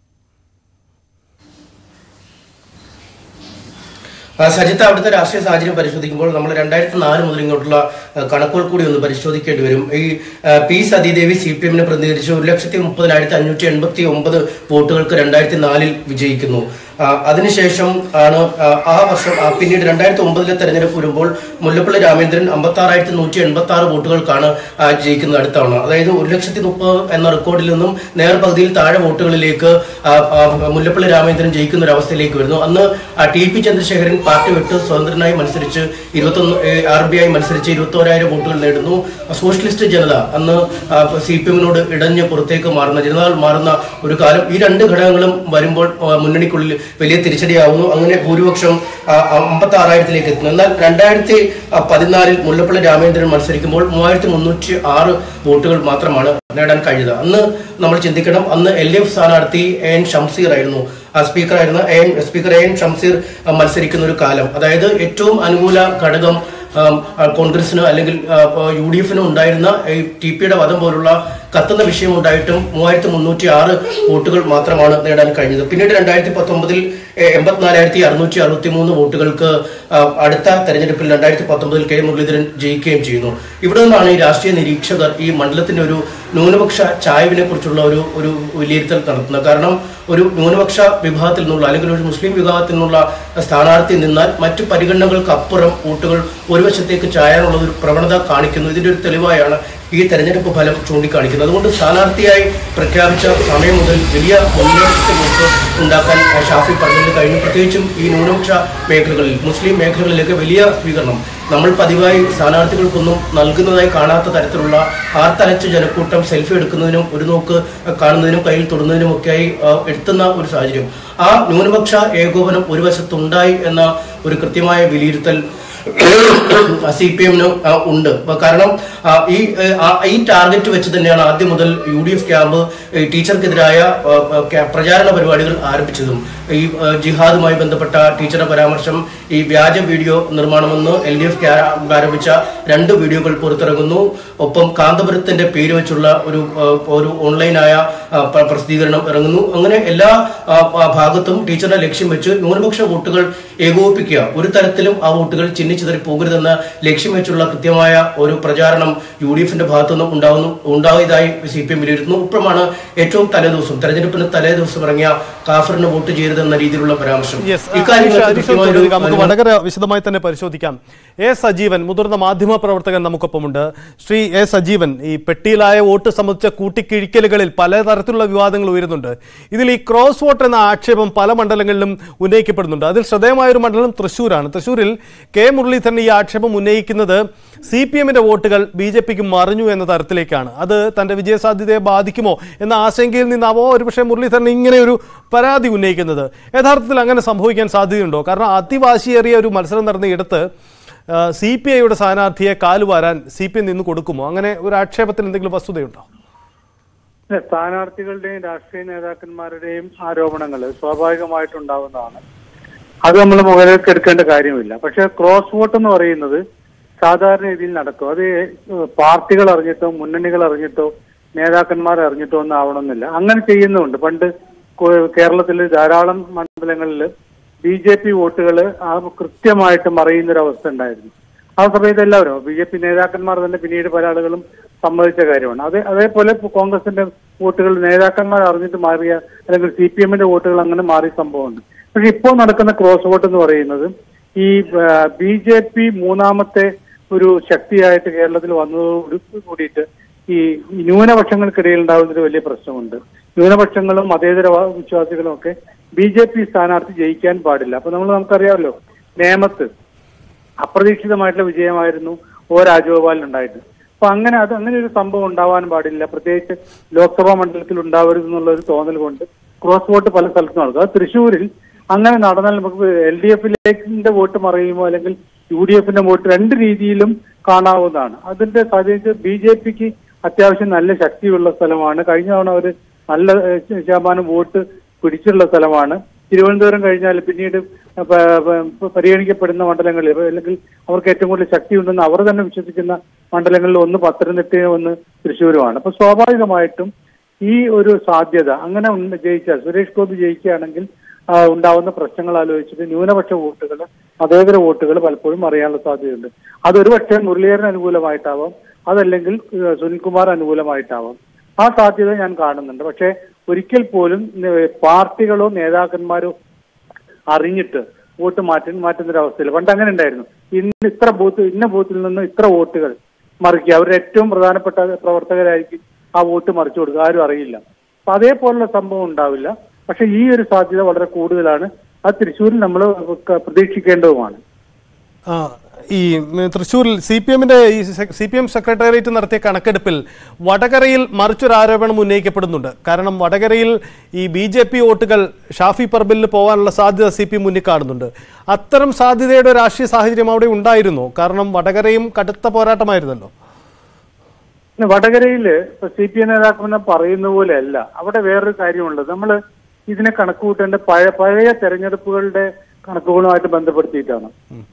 ആ, സജിത്ത് അവിടുത്തെ രാഷ്ട്രീയ സാഹചര്യം പരിശോധിക്കുമ്പോൾ നമ്മൾ രണ്ടായിരത്തി നാല് മുതൽ ഇങ്ങോട്ടുള്ള ആ, കണക്കുകൾ കൂടി ഒന്ന് പരിശോധിക്കേണ്ടി വരും ഈ ആ, പി സതീദേവി സി പി എമ്മിനെ പ്രതിനിധീകരിച്ച് ഒരു ലക്ഷത്തി മുപ്പതിനായിരത്തി അഞ്ഞൂറ്റി എൺപത്തി ഒമ്പത് വോട്ടുകൾക്ക് രണ്ടായിരത്തി നാലിൽ വിജയിക്കുന്നു ആ, അതിനുശേഷം ആണ് ആ, ആ വർഷം ആ, പിന്നീട് രണ്ടായിരത്തി ഒമ്പതിലെ തെരഞ്ഞെടുപ്പ് വരുമ്പോൾ മുല്ലപ്പള്ളി രാമേന്ദ്രൻ അമ്പത്തി ആറായിരത്തി നൂറ്റി എൺപത്തി ആറ് വോട്ടുകൾക്കാണ് ആ, ജയിക്കുന്നത് അടുത്ത തവണ അതായത് ഒരു ലക്ഷത്തി മുപ്പത് എന്ന റെക്കോർഡിൽ നിന്നും നേർപകുതിയിൽ താഴെ വോട്ടുകളിലേക്ക് ആ, ആ, മുല്ലപ്പള്ളി രാമേന്ദ്രൻ ജയിക്കുന്ന ഒരു അവസ്ഥയിലേക്ക് വരുന്നു അന്ന് ആ, ടി പി ചന്ദ്രശേഖരൻ പാർട്ടി വിട്ട് സ്വതന്ത്രനായി മത്സരിച്ച് ഇരുപത്തൊന്ന് ആർ ബി ഐ മത്സരിച്ച് ഇരുപത്തോരായിരം വോട്ടുകൾ നേടുന്നു സോഷ്യലിസ്റ്റ് ജനത അന്ന് സി പി എമ്മിനോട് ഇടഞ്ഞ് പുറത്തേക്ക് മാറുന്ന ജനതാൾ മാറുന്ന ഒരു കാലം ഈ രണ്ട് ഘടകങ്ങളും വരുമ്പോൾ ആ, മുന്നണിക്കുള്ളിൽ വലിയ തിരിച്ചടിയാവുന്നു അങ്ങനെ ഭൂരിപക്ഷം അമ്പത്തി ആറായിരത്തിലേക്ക് എത്തുന്നു എന്നാൽ രണ്ടായിരത്തി പതിനാലിൽ മുല്ലപ്പള്ളി രാമേന്ദ്രൻ മത്സരിക്കുമ്പോൾ മൂവായിരത്തി മുന്നൂറ്റി ആറ് വോട്ടുകൾ മാത്രമാണ് നേടാൻ കഴിഞ്ഞത് അന്ന് നമ്മൾ ചിന്തിക്കണം അന്ന് എൽ ഡി എഫ് സ്ഥാനാർത്ഥി എ എൻ ഷംസീർ ആയിരുന്നു ആ സ്പീക്കറായിരുന്ന A N speaker A N Shamseer ആ, മത്സരിക്കുന്ന ഒരു കാലം അതായത് ഏറ്റവും അനുകൂല ഘടകം ആം, ആ, കോൺഗ്രസിന് അല്ലെങ്കിൽ യു ഡി എഫിന് ഉണ്ടായിരുന്ന ഈ ടി പിയുടെ വധം പോലുള്ള കത്തുന്ന വിഷയം ഉണ്ടായിട്ടും മൂവായിരത്തി മുന്നൂറ്റി ആറ് വോട്ടുകൾ മാത്രമാണ് നേടാൻ കഴിഞ്ഞത് പിന്നീട് രണ്ടായിരത്തി പത്തൊമ്പതിൽ എൺപത്തിനാലായിരത്തി അറുന്നൂറ്റി അറുപത്തി മൂന്ന് വോട്ടുകൾക്ക് ആ, അടുത്ത തെരഞ്ഞെടുപ്പിൽ രണ്ടായിരത്തി പത്തൊമ്പതിൽ കെ മുരളീധരൻ ജയിക്കുകയും ചെയ്യുന്നു ഇവിടെ നിന്നാണ് ഈ രാഷ്ട്രീയ നിരീക്ഷകർ ഈ മണ്ഡലത്തിന്റെ ഒരു ന്യൂനപക്ഷ ചായ്വിനെ കുറിച്ചുള്ള ഒരു ഒരു വിലയിരുത്തൽ നടത്തുന്നത് കാരണം ഒരു ന്യൂനപക്ഷ വിഭാഗത്തിൽ നിന്നുള്ള അല്ലെങ്കിൽ ഒരു മുസ്ലിം വിഭാഗത്തിൽ നിന്നുള്ള സ്ഥാനാർത്ഥി നിന്നാൽ മറ്റു പരിഗണനകൾക്ക് അപ്പുറം വോട്ടുകൾ ഒരു വശത്തേക്ക് ചായാനുള്ള ഒരു പ്രവണത കാണിക്കുന്നു ഇതിന്റെ ഒരു തെളിവായാണ് ഈ തെരഞ്ഞെടുപ്പ് ഫലം ചൂണ്ടിക്കാണിക്കുന്നത് അതുകൊണ്ട് സ്ഥാനാർത്ഥിയായി പ്രഖ്യാപിച്ച സമയം മുതൽ വലിയ മുന്നേറ്റത്തെ വോട്ട് ഉണ്ടാക്കാൻ ആ, ഷാഫി പറഞ്ഞതിന് കഴിഞ്ഞു പ്രത്യേകിച്ചും ഈ ന്യൂനപക്ഷ മേഖലകളിൽ മുസ്ലിം മേഖലകളിലേക്ക് വലിയ സ്വീകരണം നമ്മൾ പതിവായി സ്ഥാനാർത്ഥികൾക്കൊന്നും നൽകുന്നതായി കാണാത്ത തരത്തിലുള്ള ആർത്തലച്ച ജനക്കൂട്ടം സെൽഫി എടുക്കുന്നതിനും ഒരു നോക്ക് കാണുന്നതിനും കയ്യിൽ തൊടുന്നതിനും ഒക്കെയായി ആ, എത്തുന്ന ഒരു സാഹചര്യം ആ ന്യൂനപക്ഷ ഏകോപനം ഒരു വശത്തുണ്ടായി എന്ന ഒരു കൃത്യമായ വിലയിരുത്തൽ സി പി എമ്മിന് ഉണ്ട് അപ്പൊ കാരണം ആ, ഈ ആ, ഈ ടാർഗറ്റ് വെച്ച് തന്നെയാണ് ആദ്യം മുതൽ യു ഡി എഫ് ക്യാമ്പ് ഈ ടീച്ചർക്കെതിരായ ആ, ആ, ക്യാ- പ്രചാരണ പരിപാടികൾ ആരംഭിച്ചതും ഈ ആ, ജിഹാദുമായി ബന്ധപ്പെട്ട ടീച്ചറുടെ പരാമർശം ഈ വ്യാജ വീഡിയോ നിർമ്മാണമെന്ന് എൽ ഡി എഫ് ആരംഭിച്ച രണ്ട് വീഡിയോകൾ പുറത്തിറങ്ങുന്നു ഒപ്പം കാന്തപുരത്തിന്റെ പേര് വെച്ചുള്ള ഒരു ആ, ഒരു ഓൺലൈനായ ആ, പ- പ്രസിദ്ധീകരണം ഇറങ്ങുന്നു അങ്ങനെ എല്ലാ ആ, ആ, ഭാഗത്തും ടീച്ചറിനെ ലക്ഷ്യം വെച്ച് ന്യൂനപക്ഷ വോട്ടുകൾ ഏകോപിപ്പിക്കുക ഒരു തരത്തിലും ആ വോട്ടുകൾ ചിന്നിച്ചിതറി പോകരുതെന്ന ലക്ഷ്യം വെച്ചുള്ള കൃത്യമായ ഒരു പ്രചാരണം യു ഡി എഫിന്റെ ഭാഗത്തുനിന്നും ഉണ്ടാകുന്നു ഉണ്ടായതായി സി പി എം വിലയിരുത്തുന്നു ഇപ്പോഴാണ് ഏറ്റവും തലേദിവസം തെരഞ്ഞെടുപ്പിന് തലേദിവസം ഇറങ്ങിയ കാഫറിന് വോട്ട് ചെയ്യരുതെന്ന രീതിയിലുള്ള പരാമർശം യെസ് ഇക്കാര്യങ്ങൾക്ക് അനീഷ് കൃത്യമായ ഒരു ചോദിക്കാം. നമുക്ക് വടകര വിശദമായി തന്നെ പരിശോധിക്കാം എ സജീവൻ മുതിർന്ന മാധ്യമ പ്രവർത്തകൻ നമുക്കൊപ്പമുണ്ട് ശ്രീ എ സജീവൻ ഈ പെട്ടിയിലായ വോട്ട് സംബന്ധിച്ച കൂട്ടിക്കിഴിക്കലുകളിൽ പലതരത്തിലുള്ള വിവാദങ്ങൾ ഉയരുന്നുണ്ട് ഇതിൽ ഈ ക്രോസ് വോട്ട് എന്ന ആക്ഷേപം പല മണ്ഡലങ്ങളിലും ഉന്നയിക്കപ്പെടുന്നുണ്ട് അതിൽ ശ്രദ്ധേയമായ ഒരു മണ്ഡലം തൃശ്ശൂരാണ് തൃശ്ശൂരിൽ കെ മുരളീധരൻ ഈ ആക്ഷേപം ഉന്നയിക്കുന്നത് സി പി എമ്മിന്റെ വോട്ടുകൾ ബി ജെ പിക്ക് മറിഞ്ഞു എന്ന തരത്തിലേക്കാണ് അത് തന്റെ വിജയസാധ്യതയെ ബാധിക്കുമോ എന്ന ആശങ്കയിൽ നിന്നാവോ ഒരുപക്ഷെ മുരളീധരൻ ഇങ്ങനെ ഒരു പരാതി ഉന്നയിക്കുന്നത് യഥാർത്ഥത്തിൽ അങ്ങനെ സംഭവിക്കാൻ സാധ്യതയുണ്ടോ കാരണം അതിവാശിയേറിയ ഒരു മത്സരം നടന്ന ഇടത്ത് സി പി ഐയുടെ സ്ഥാനാർത്ഥിയെ കാലുവാരാൻ സി പി എം നിന്ന് കൊടുക്കുമോ അങ്ങനെ ഒരു ആക്ഷേപത്തിന് എന്തെങ്കിലും വസ്തുതയുണ്ടോ ഇല്ല, സ്ഥാനാർത്ഥികളുടെയും രാഷ്ട്രീയ നേതാക്കന്മാരുടെയും ആരോപണങ്ങൾ സ്വാഭാവികമായിട്ടുണ്ടാവുന്നതാണ് അത് നമ്മൾ മുകളിലേക്ക് എടുക്കേണ്ട കാര്യമില്ല പക്ഷെ ക്രോസ് വോട്ട് എന്ന് പറയുന്നത് സാധാരണ രീതിയിൽ നടക്കും അത് ഏഹ്, പാർട്ടികൾ അറിഞ്ഞിട്ടോ മുന്നണികൾ അറിഞ്ഞിട്ടോ നേതാക്കന്മാർ അറിഞ്ഞിട്ടോ ഒന്നും ആവണമെന്നില്ല അങ്ങനെ ചെയ്യുന്നുണ്ട് പണ്ട് കോ- കേരളത്തിൽ ധാരാളം മണ്ഡലങ്ങളിൽ ബി ജെ പി വോട്ടുകൾ ആ കൃത്യമായിട്ട് മറിയുന്ന ഒരു അവസ്ഥ ഉണ്ടായിരുന്നു ആ സമയത്ത് എല്ലാവരും ബി ജെ പി നേതാക്കന്മാർ തന്നെ പിന്നീട് പല ആളുകളും സമ്മതിച്ച കാര്യമാണ് അതേ അതേപോലെ ഇപ്പൊ കോൺഗ്രസിന്റെ വോട്ടുകൾ നേതാക്കന്മാർ അറിഞ്ഞിട്ട് മാറിയ അല്ലെങ്കിൽ സി പി എമ്മിന്റെ വോട്ടുകൾ അങ്ങനെ മാറിയ സംഭവമുണ്ട് പക്ഷെ ഇപ്പോൾ നടക്കുന്ന ക്രോസ് വോട്ട് എന്ന് പറയുന്നത് ഈ ബി ജെ പി മൂന്നാമത്തെ ഒരു ശക്തിയായിട്ട് കേരളത്തിൽ വന്നതോട് കൂടിയിട്ട് ഈ ന്യൂനപക്ഷങ്ങൾക്കിടയിൽ ഉണ്ടാകുന്ന ഒരു വലിയ പ്രശ്നമുണ്ട് ന്യൂനപക്ഷങ്ങളും മതേതര വ- വിശ്വാസികളും ഒക്കെ ബി ജെ പി സ്ഥാനാർത്ഥി ജയിക്കാൻ പാടില്ല അപ്പൊ നമ്മൾ നമുക്കറിയാമല്ലോ നേമത്ത് അപ്രതീക്ഷിതമായിട്ടുള്ള വിജയമായിരുന്നു ഒ രാജഗോപാലിന് ഉണ്ടായിട്ട് അപ്പൊ അങ്ങനെ അത് അങ്ങനെ ഒരു സംഭവം ഉണ്ടാവാൻ പാടില്ല പ്രത്യേകിച്ച് ലോക്സഭാ മണ്ഡലത്തിൽ ഉണ്ടാവരുത് എന്നുള്ള ഒരു തോന്നൽ കൊണ്ട് ക്രോസ് വോട്ട് പല സ്ഥലത്തും നടക്കും അത് തൃശ്ശൂരിൽ അങ്ങനെ നടന്നാൽ നമുക്ക് എൽ ഡി എഫിലേക്കിന്റെ വോട്ട് മറിയുമോ അല്ലെങ്കിൽ യു ഡി എഫിന്റെ വോട്ട് രണ്ട് രീതിയിലും കാണാവുന്നതാണ് അതിന്റെ സാധ്യത ബി ജെ പിക്ക് അത്യാവശ്യം നല്ല ശക്തിയുള്ള സ്ഥലമാണ് കഴിഞ്ഞ തവണ അവർ നല്ല ഏഹ്, ശതമാനം വോട്ട് പിടിച്ചുള്ള സ്ഥലമാണ് തിരുവനന്തപുരം കഴിഞ്ഞാൽ പിന്നീട് പ- പ- പരിഗണിക്കപ്പെടുന്ന മണ്ഡലങ്ങളിൽ അല്ലെങ്കിൽ അവർക്ക് ഏറ്റവും കൂടുതൽ ശക്തിയുണ്ടെന്ന് അവർ തന്നെ വിശ്വസിക്കുന്ന മണ്ഡലങ്ങളിൽ ഒന്ന് പത്തനംതിട്ടയും ഒന്ന് തൃശ്ശൂരുമാണ് അപ്പൊ സ്വാഭാവികമായിട്ടും ഈ ഒരു സാധ്യത അങ്ങനെ ഉണ്ട് ജയിച്ചാൽ സുരേഷ് ഗോപി ജയിക്കുകയാണെങ്കിൽ ആ, ഉണ്ടാവുന്ന പ്രശ്നങ്ങൾ ആലോചിച്ചിട്ട് ന്യൂനപക്ഷ വോട്ടുകൾ മതേതര വോട്ടുകൾ പലപ്പോഴും അറിയാനുള്ള സാധ്യതയുണ്ട് അതൊരു പക്ഷേ മുരളീധരന് അനുകൂലമായിട്ടാവാം അതല്ലെങ്കിൽ ഏഹ്, സുനിൽകുമാർ അനുകൂലമായിട്ടാവാം ആ സാധ്യത ഞാൻ കാണുന്നുണ്ട് പക്ഷേ ഒരിക്കൽ പോലും ഏഹ്, പാർട്ടികളോ നേതാക്കന്മാരോ അറിഞ്ഞിട്ട് വോട്ട് മാറ്റി മാറ്റുന്ന ഒരു അവസ്ഥയിൽ പണ്ട് അങ്ങനെ ഉണ്ടായിരുന്നു ഇന്ന് ഇത്ര ബൂത്ത് ഇന്ന ബൂത്തിൽ നിന്ന് ഇത്ര വോട്ടുകൾ മറിക്കുക അവരുടെ ഏറ്റവും പ്രധാനപ്പെട്ട പ്രവർത്തകരായിരിക്കും ആ വോട്ട് മറിച്ചു കൊടുക്കുക ആരും അറിയില്ല അപ്പൊ അതേപോലുള്ള സംഭവം ഉണ്ടാവില്ല പക്ഷെ ഈ ഒരു സാധ്യത വളരെ കൂടുതലാണ് അത് തൃശ്ശൂരിൽ നമ്മൾ പ്രതീക്ഷിക്കേണ്ടതുമാണ് ആ, ഈ ഉം, തൃശ്ശൂരിൽ സി പി എമ്മിന്റെ ഈ സി പി എം സെക്രട്ടേറിയറ്റ് നടത്തിയ കണക്കെടുപ്പിൽ വടകരയിൽ മറിച്ചൊരു ആരോപണം ഉന്നയിക്കപ്പെടുന്നുണ്ട് കാരണം വടകരയിൽ ഈ ബി ജെ പി വോട്ടുകൾ ഷാഫി പറമ്പിലിന് പോകാനുള്ള സാധ്യത സി പി എം മുന്നിൽ കാണുന്നുണ്ട് അത്തരം സാധ്യതയുടെ രാഷ്ട്രീയ സാഹചര്യം അവിടെ ഉണ്ടായിരുന്നു കാരണം വടകരയും കടുത്ത പോരാട്ടമായിരുന്നല്ലോ പിന്നെ വടകരയില് ഇപ്പൊ സി പി എം നേതാക്കളെന്ന് പറയുന്ന പോലെയല്ല അവിടെ വേറൊരു കാര്യമുള്ളത് നമ്മൾ ഇതിനെ കണക്ക് കൂട്ടേണ്ട പഴയ പഴയ തെരഞ്ഞെടുപ്പുകളുടെ കണക്കുകളുമായിട്ട് ബന്ധപ്പെടുത്തിയിട്ടാണ്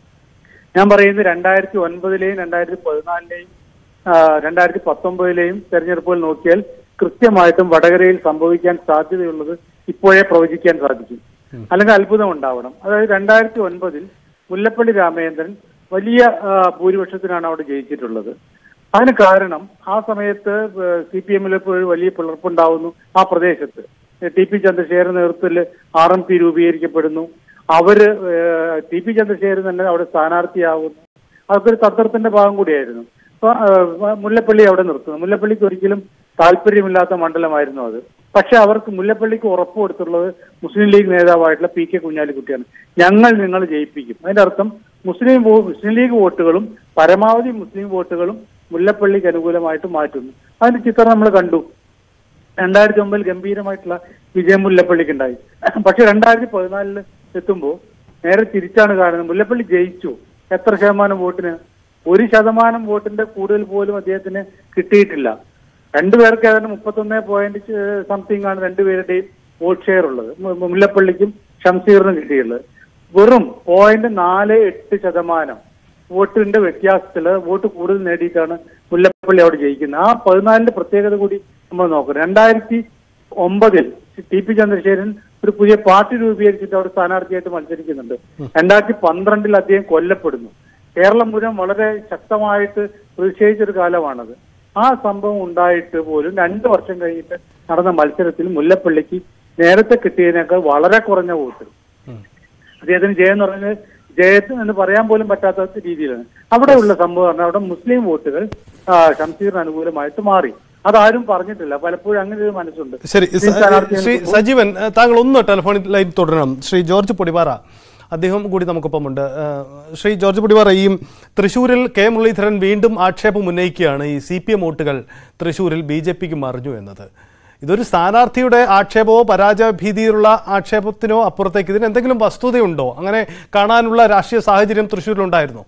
ഞാൻ പറയുന്നത് രണ്ടായിരത്തി ഒൻപതിലെയും രണ്ടായിരത്തി പതിനാലിലെയും രണ്ടായിരത്തി പത്തൊമ്പതിലെയും തെരഞ്ഞെടുപ്പുകൾ നോക്കിയാൽ കൃത്യമായിട്ടും വടകരയിൽ സംഭവിക്കാൻ സാധ്യതയുള്ളത് ഇപ്പോഴേ പ്രവചിക്കാൻ സാധിക്കും അല്ലെങ്കിൽ അത്ഭുതം ഉണ്ടാവണം അതായത് രണ്ടായിരത്തി ഒൻപതിൽ മുല്ലപ്പള്ളി രാമചന്ദ്രൻ വലിയ ആ, ഭൂരിപക്ഷത്തിനാണ് അവിടെ ജയിച്ചിട്ടുള്ളത് അതിന് കാരണം ആ സമയത്ത് സി പി എമ്മിൽ ഇപ്പോൾ ഒരു വലിയ പിളർപ്പുണ്ടാവുന്നു ആ പ്രദേശത്ത് ടി പി ചന്ദ്രശേഖരൻ നേതൃത്വത്തിൽ ആർ എം പി രൂപീകരിക്കപ്പെടുന്നു അവര് ഏഹ്, ടി പി ചന്ദ്രശേഖരൻ തന്നെ അവിടെ സ്ഥാനാർത്ഥിയാവുന്നു അതൊക്കെ ഒരു തന്ത്രത്തിന്റെ ഭാഗം കൂടിയായിരുന്നു അപ്പൊ ഏഹ്, മുല്ലപ്പള്ളി അവിടെ നിർത്തുന്നു മുല്ലപ്പള്ളിക്ക് ഒരിക്കലും താല്പര്യമില്ലാത്ത മണ്ഡലമായിരുന്നു അത് പക്ഷെ അവർക്ക് മുല്ലപ്പള്ളിക്ക് ഉറപ്പ് കൊടുത്തുള്ളത് മുസ്ലിം ലീഗ് നേതാവായിട്ടുള്ള പി കെ കുഞ്ഞാലിക്കുട്ടിയാണ് ഞങ്ങൾ നിങ്ങൾ ജയിപ്പിക്കും അതിന്റെ അർത്ഥം മുസ്ലിം വോ- മുസ്ലിം ലീഗ് വോട്ടുകളും പരമാവധി മുസ്ലിം വോട്ടുകളും മുല്ലപ്പള്ളിക്ക് അനുകൂലമായിട്ട് മാറ്റുന്നു അതിന്റെ ചിത്രം നമ്മൾ കണ്ടു രണ്ടായിരത്തി ഒമ്പതിൽ ഗംഭീരമായിട്ടുള്ള വിജയം മുല്ലപ്പള്ളിക്ക് ഉണ്ടായി പക്ഷെ രണ്ടായിരത്തി പതിനാലില് എത്തുമ്പോൾ നേരെ തിരിച്ചാണ് കാണുന്നത് മുല്ലപ്പള്ളി ജയിച്ചു എത്ര ശതമാനം വോട്ടിന് ഒരു ശതമാനം വോട്ടിന്റെ കൂടുതൽ പോലും അദ്ദേഹത്തിന് കിട്ടിയിട്ടില്ല രണ്ടുപേർക്ക് ഏതാണ്ട് മുപ്പത്തൊന്ന് പോയിന്റ് സംതിങ് ആണ് രണ്ടുപേരുടെയും വോട്ട് ഷെയർ ഉള്ളത് മു- മുല്ലപ്പള്ളിക്കും ഷംസീറിനും കിട്ടിയുള്ളത് വെറും പോയിന്റ് നാല് എട്ട് ശതമാനം വോട്ടിന്റെ വ്യത്യാസത്തില് വോട്ട് കൂടുതൽ നേടിയിട്ടാണ് മുല്ലപ്പള്ളി അവിടെ ജയിക്കുന്നത് ആ പതിനാലിന്റെ പ്രത്യേകത കൂടി നമ്മൾ നോക്കണം രണ്ടായിരത്തി ഒമ്പതിൽ ടി പി ചന്ദ്രശേഖരൻ ഒരു പുതിയ പാർട്ടി രൂപീകരിച്ചിട്ട് അവിടെ സ്ഥാനാർത്ഥിയായിട്ട് മത്സരിക്കുന്നുണ്ട് രണ്ടായിരത്തി പന്ത്രണ്ടിൽ അദ്ദേഹം കൊല്ലപ്പെടുന്നു കേരളം മുഴുവൻ വളരെ ശക്തമായിട്ട് പ്രതിഷേധിച്ചൊരു കാലമാണത് ആ സംഭവം ഉണ്ടായിട്ട് പോലും രണ്ടു വർഷം കഴിഞ്ഞിട്ട് നടന്ന മത്സരത്തിൽ മുല്ലപ്പള്ളിക്ക് നേരത്തെ കിട്ടിയതിനേക്കാൾ വളരെ കുറഞ്ഞ വോട്ട് അദ്ദേഹത്തിന് ജയം എന്ന് പറഞ്ഞത് ജയത്തിന് എന്ന് പറയാൻ പോലും പറ്റാത്ത രീതിയിലാണ് അവിടെയുള്ള സംഭവം പറഞ്ഞാൽ അവിടെ മുസ്ലിം വോട്ടുകൾ ആ, ഷംസീറിന് അനുകൂലമായിട്ട് മാറി അതാരും പറഞ്ഞിട്ടില്ല പലപ്പോഴും അങ്ങനെ ഒരു മനസ്സുണ്ട് ശരി മുസ്ലിം സ- സ്ഥാനാർത്ഥിയെ ശ്രീ സജീവൻ ഏഹ്, താങ്കൾ ഒന്ന് ടെലിഫോണിൽ ലൈൻ തുടരണം ശ്രീ ജോർജ് പൊടിപാറ അദ്ദേഹം കൂടി നമുക്കൊപ്പമുണ്ട് ഏഹ്, ശ്രീ ജോർജ് പൊടിപാറ ഈ തൃശ്ശൂരിൽ കെ മുരളീധരൻ വീണ്ടും ആക്ഷേപം ഉന്നയിക്കുകയാണ് ഈ സി പി എം വോട്ടുകൾ തൃശ്ശൂരിൽ ബി ജെ പിക്ക് മറിഞ്ഞു എന്നത് ഇതൊരു സ്ഥാനാർത്ഥിയുടെ ആക്ഷേപമോ പരാജയ ഭീതിയിലുള്ള ആക്ഷേപത്തിനോ അപ്പുറത്തേക്ക് ഇതിന് എന്തെങ്കിലും വസ്തുതയുണ്ടോ അങ്ങനെ കാണാനുള്ള രാഷ്ട്രീയ സാഹചര്യം തൃശ്ശൂരിലുണ്ടായിരുന്നോ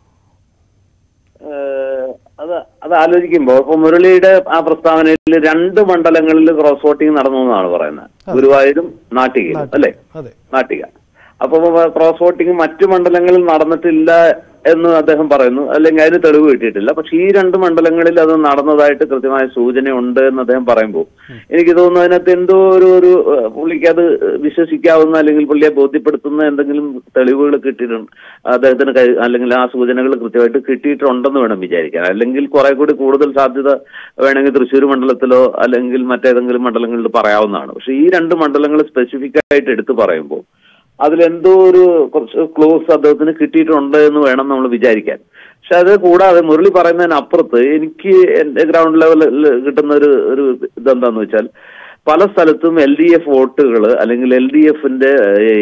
ഏഹ് അത് അത് ആലോചിക്കുമ്പോൾ ഇപ്പൊ മുരളിയുടെ ആ പ്രസ്താവനയിൽ രണ്ട് മണ്ഡലങ്ങളിൽ ക്രോസ് വോട്ടിംഗ് നടന്നു എന്നാണ് പറയുന്നത് ഗുരുവായൂരും നാട്ടികയും അല്ലേ അതെ നാട്ടിക അപ്പൊ ക്രോസ് വോട്ടിംഗ് മറ്റു മണ്ഡലങ്ങളിൽ നടന്നിട്ടില്ല എന്ന് അദ്ദേഹം പറയുന്നു അല്ലെങ്കിൽ അതിന് തെളിവ് കിട്ടിയിട്ടില്ല പക്ഷെ ഈ രണ്ട് മണ്ഡലങ്ങളിൽ അത് നടന്നതായിട്ട് കൃത്യമായ സൂചന ഉണ്ട് എന്ന് അദ്ദേഹം പറയുമ്പോൾ എനിക്ക് തോന്നുന്നു അതിനകത്ത് എന്തോ ഒരു ഒരു ഏഹ്, പുള്ളിക്ക് അത് വിശ്വസിക്കാവുന്ന അല്ലെങ്കിൽ പുള്ളിയെ ബോധ്യപ്പെടുത്തുന്ന എന്തെങ്കിലും തെളിവുകൾ കിട്ടിയിട്ടുണ്ട് അദ്ദേഹത്തിന് കൈ- അല്ലെങ്കിൽ ആ സൂചനകൾ കൃത്യമായിട്ട് കിട്ടിയിട്ടുണ്ടെന്ന് വേണം വിചാരിക്കാൻ അല്ലെങ്കിൽ കുറെ കൂടി കൂടുതൽ സാധ്യത വേണമെങ്കിൽ തൃശ്ശൂർ മണ്ഡലത്തിലോ അല്ലെങ്കിൽ മറ്റേതെങ്കിലും മണ്ഡലങ്ങളിൽ പറയാവുന്നതാണ് പക്ഷെ ഈ രണ്ട് മണ്ഡലങ്ങൾ സ്പെസിഫിക് ആയിട്ട് എടുത്തു പറയുമ്പോൾ അതിലെന്തോ ഒരു കുറച്ച് ക്ലോസ് അദ്ദേഹത്തിന് കിട്ടിയിട്ടുണ്ട് എന്ന് വേണം നമ്മൾ വിചാരിക്കാൻ പക്ഷെ അത് കൂടാതെ മുരളി പറയുന്നതിനപ്പുറത്ത് എനിക്ക് എന്റെ ഗ്രൗണ്ട് ലെവലിൽ കിട്ടുന്ന ഒരു ഒരു ഇതെന്താന്ന് വെച്ചാൽ പല സ്ഥലത്തും എൽ ഡി എഫ് വോട്ടുകൾ അല്ലെങ്കിൽ എൽ ഡി എഫിന്റെ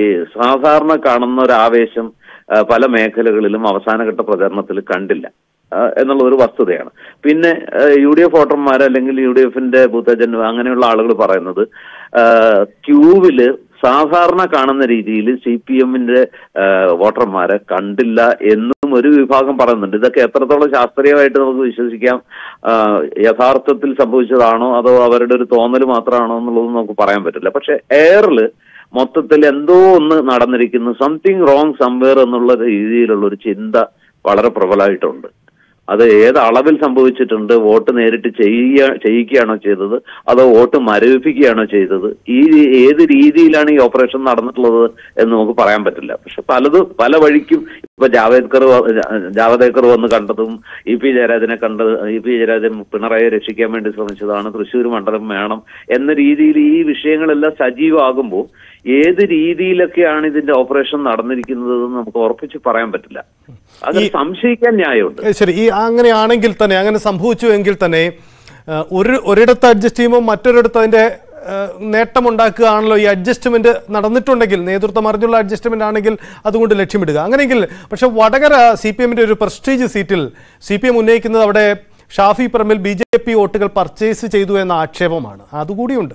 സാധാരണ കാണുന്ന ഒരു ആവേശം ആ, പല മേഖലകളിലും അവസാനഘട്ട പ്രചരണത്തിൽ കണ്ടില്ല ആ, എന്നുള്ള ഒരു വസ്തുതയാണ് പിന്നെ യു ഡി എഫ് വോട്ടർമാർ അല്ലെങ്കിൽ യു ഡി എഫിന്റെ ബൂത്തജൻ അങ്ങനെയുള്ള ആളുകൾ പറയുന്നത് ആ, ക്യൂവില് സാധാരണ കാണുന്ന രീതിയിൽ സി പി എമ്മിന്റെ വോട്ടർമാരെ കണ്ടില്ല എന്നും ഒരു വിഭാഗം പറയുന്നുണ്ട് ഇതൊക്കെ എത്രത്തോളം ശാസ്ത്രീയമായിട്ട് നമുക്ക് വിശ്വസിക്കാം ആ, യഥാർത്ഥത്തിൽ സംഭവിച്ചതാണോ അതോ അവരുടെ ഒരു തോന്നൽ മാത്രമാണോ എന്നുള്ളത് നമുക്ക് പറയാൻ പറ്റില്ല പക്ഷെ എയറിൽ മൊത്തത്തിൽ എന്തോ ഒന്ന് നടന്നിരിക്കുന്നു സംതിങ് റോങ് സംവെയർ എന്നുള്ള രീതിയിലുള്ള ഒരു ചിന്ത വളരെ പ്രബലമായിട്ടുണ്ട് അത് ഏത് അളവിൽ സംഭവിച്ചിട്ടുണ്ട് വോട്ട് നേരിട്ട് ചെയ്യുക ചെയ്യിക്കുകയാണോ ചെയ്തത് അതോ വോട്ട് മരവിപ്പിക്കുകയാണോ ചെയ്തത് ഈ രീ- ഏത് രീതിയിലാണ് ഈ ഓപ്പറേഷൻ നടന്നിട്ടുള്ളത് എന്ന് നമുക്ക് പറയാൻ പറ്റില്ല പക്ഷെ പലതും പല വഴിക്കും ഇപ്പൊ ജാവേദ്കർ വ- ജാ- ജാവദേക്കർ വന്ന് കണ്ടതും ഇ പി ജയരാജനെ കണ്ടത് ഇ പി ജയരാജൻ പിണറായിയെ രക്ഷിക്കാൻ വേണ്ടി ശ്രമിച്ചതാണ് തൃശ്ശൂർ മണ്ഡലം വേണം എന്ന രീതിയിൽ ഈ വിഷയങ്ങളെല്ലാം സജീവമാകുമ്പോൾ ഏത് രീതിയിലൊക്കെയാണ് ഇതിന്റെ ഓപ്പറേഷൻ നടന്നിരിക്കുന്നത് എന്ന് നമുക്ക് ഉറപ്പിച്ച് പറയാൻ പറ്റില്ല അത് സംശയിക്കാൻ ന്യായമുണ്ട് ഏ, ശരി ഈ അങ്ങനെയാണെങ്കിൽ തന്നെ അങ്ങനെ സംഭവിച്ചു എങ്കിൽ തന്നെ ആ, ഒരു ഒരിടത്ത് അഡ്ജസ്റ്റ് ചെയ്യുമ്പോൾ മറ്റൊരിടത്ത് അതിന്റെ ആ, നേട്ടമുണ്ടാക്കുകയാണല്ലോ ഈ അഡ്ജസ്റ്റ്മെന്റ് നടന്നിട്ടുണ്ടെങ്കിൽ നേതൃത്വം അറിഞ്ഞുള്ള അഡ്ജസ്റ്റ്മെന്റ് ആണെങ്കിൽ അതുകൊണ്ട് ലക്ഷ്യമിടുക അങ്ങനെയെങ്കിൽ പക്ഷെ വടകര സി പി എമ്മിന്റെ ഒരു പ്രസ്റ്റീജ് സീറ്റിൽ സി പി എം ഉന്നയിക്കുന്നത് അവിടെ Shafi Parambil B J P വോട്ടുകൾ പർച്ചേസ് ചെയ്തു എന്ന ആക്ഷേപമാണ് അതുകൂടിയുണ്ട്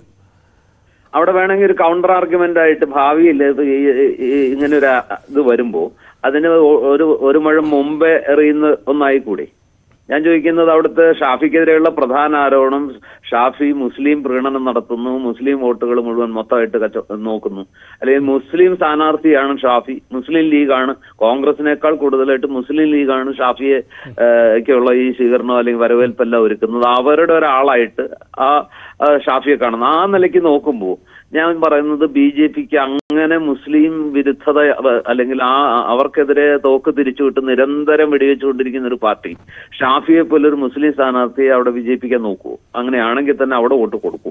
അവിടെ വേണമെങ്കിൽ ഒരു കൗണ്ടർ ആർഗ്യുമെന്റ് ആയിട്ട് ഭാവിയിൽ ഇത് ഈ- ഈ- ഈ- ഇങ്ങനെ ഒരു ആ- ഇത് വരുമ്പോ അതിന് ഒ- ഒരു ഒരു മുഴം മുമ്പേ എറിയുന്ന ഒന്നായിക്കൂടി ഞാൻ ചോദിക്കുന്നത് അവിടുത്തെ ഷാഫിക്കെതിരെയുള്ള പ്രധാന ആരോപണം ഷാഫി മുസ്ലിം പ്രീണനം നടത്തുന്നു മുസ്ലിം വോട്ടുകൾ മുഴുവൻ മൊത്തമായിട്ട് കച്ച നോക്കുന്നു അല്ലെങ്കിൽ മുസ്ലിം സ്ഥാനാർത്ഥിയാണ് ഷാഫി മുസ്ലിം ലീഗാണ് കോൺഗ്രസിനേക്കാൾ കൂടുതലായിട്ട് മുസ്ലിം ലീഗാണ് ഷാഫിയെ ഒക്കെയുള്ള ഈ സ്വീകരണം അല്ലെങ്കിൽ വരവേൽപ്പെല്ലാം ഒരുക്കുന്നത് അവരുടെ ഒരാളായിട്ട് ആ ആ, ഷാഫിയെ കാണുന്നു ആ നിലയ്ക്ക് നോക്കുമ്പോൾ ഞാൻ പറയുന്നത് ബി ജെ പിക്ക് അങ്ങനെ മുസ്ലിം വിരുദ്ധത അവ- അല്ലെങ്കിൽ ആ അവർക്കെതിരെ തോക്ക് തിരിച്ചുവിട്ട് നിരന്തരം വെടിവെച്ചുകൊണ്ടിരിക്കുന്ന ഒരു പാർട്ടി ഷാഫിയെ പോലെ ഒരു മുസ്ലിം സ്ഥാനാർത്ഥിയെ അവിടെ വിജയിപ്പിക്കാൻ നോക്കൂ അങ്ങനെയാണെങ്കിൽ തന്നെ അവിടെ വോട്ട് കൊടുക്കൂ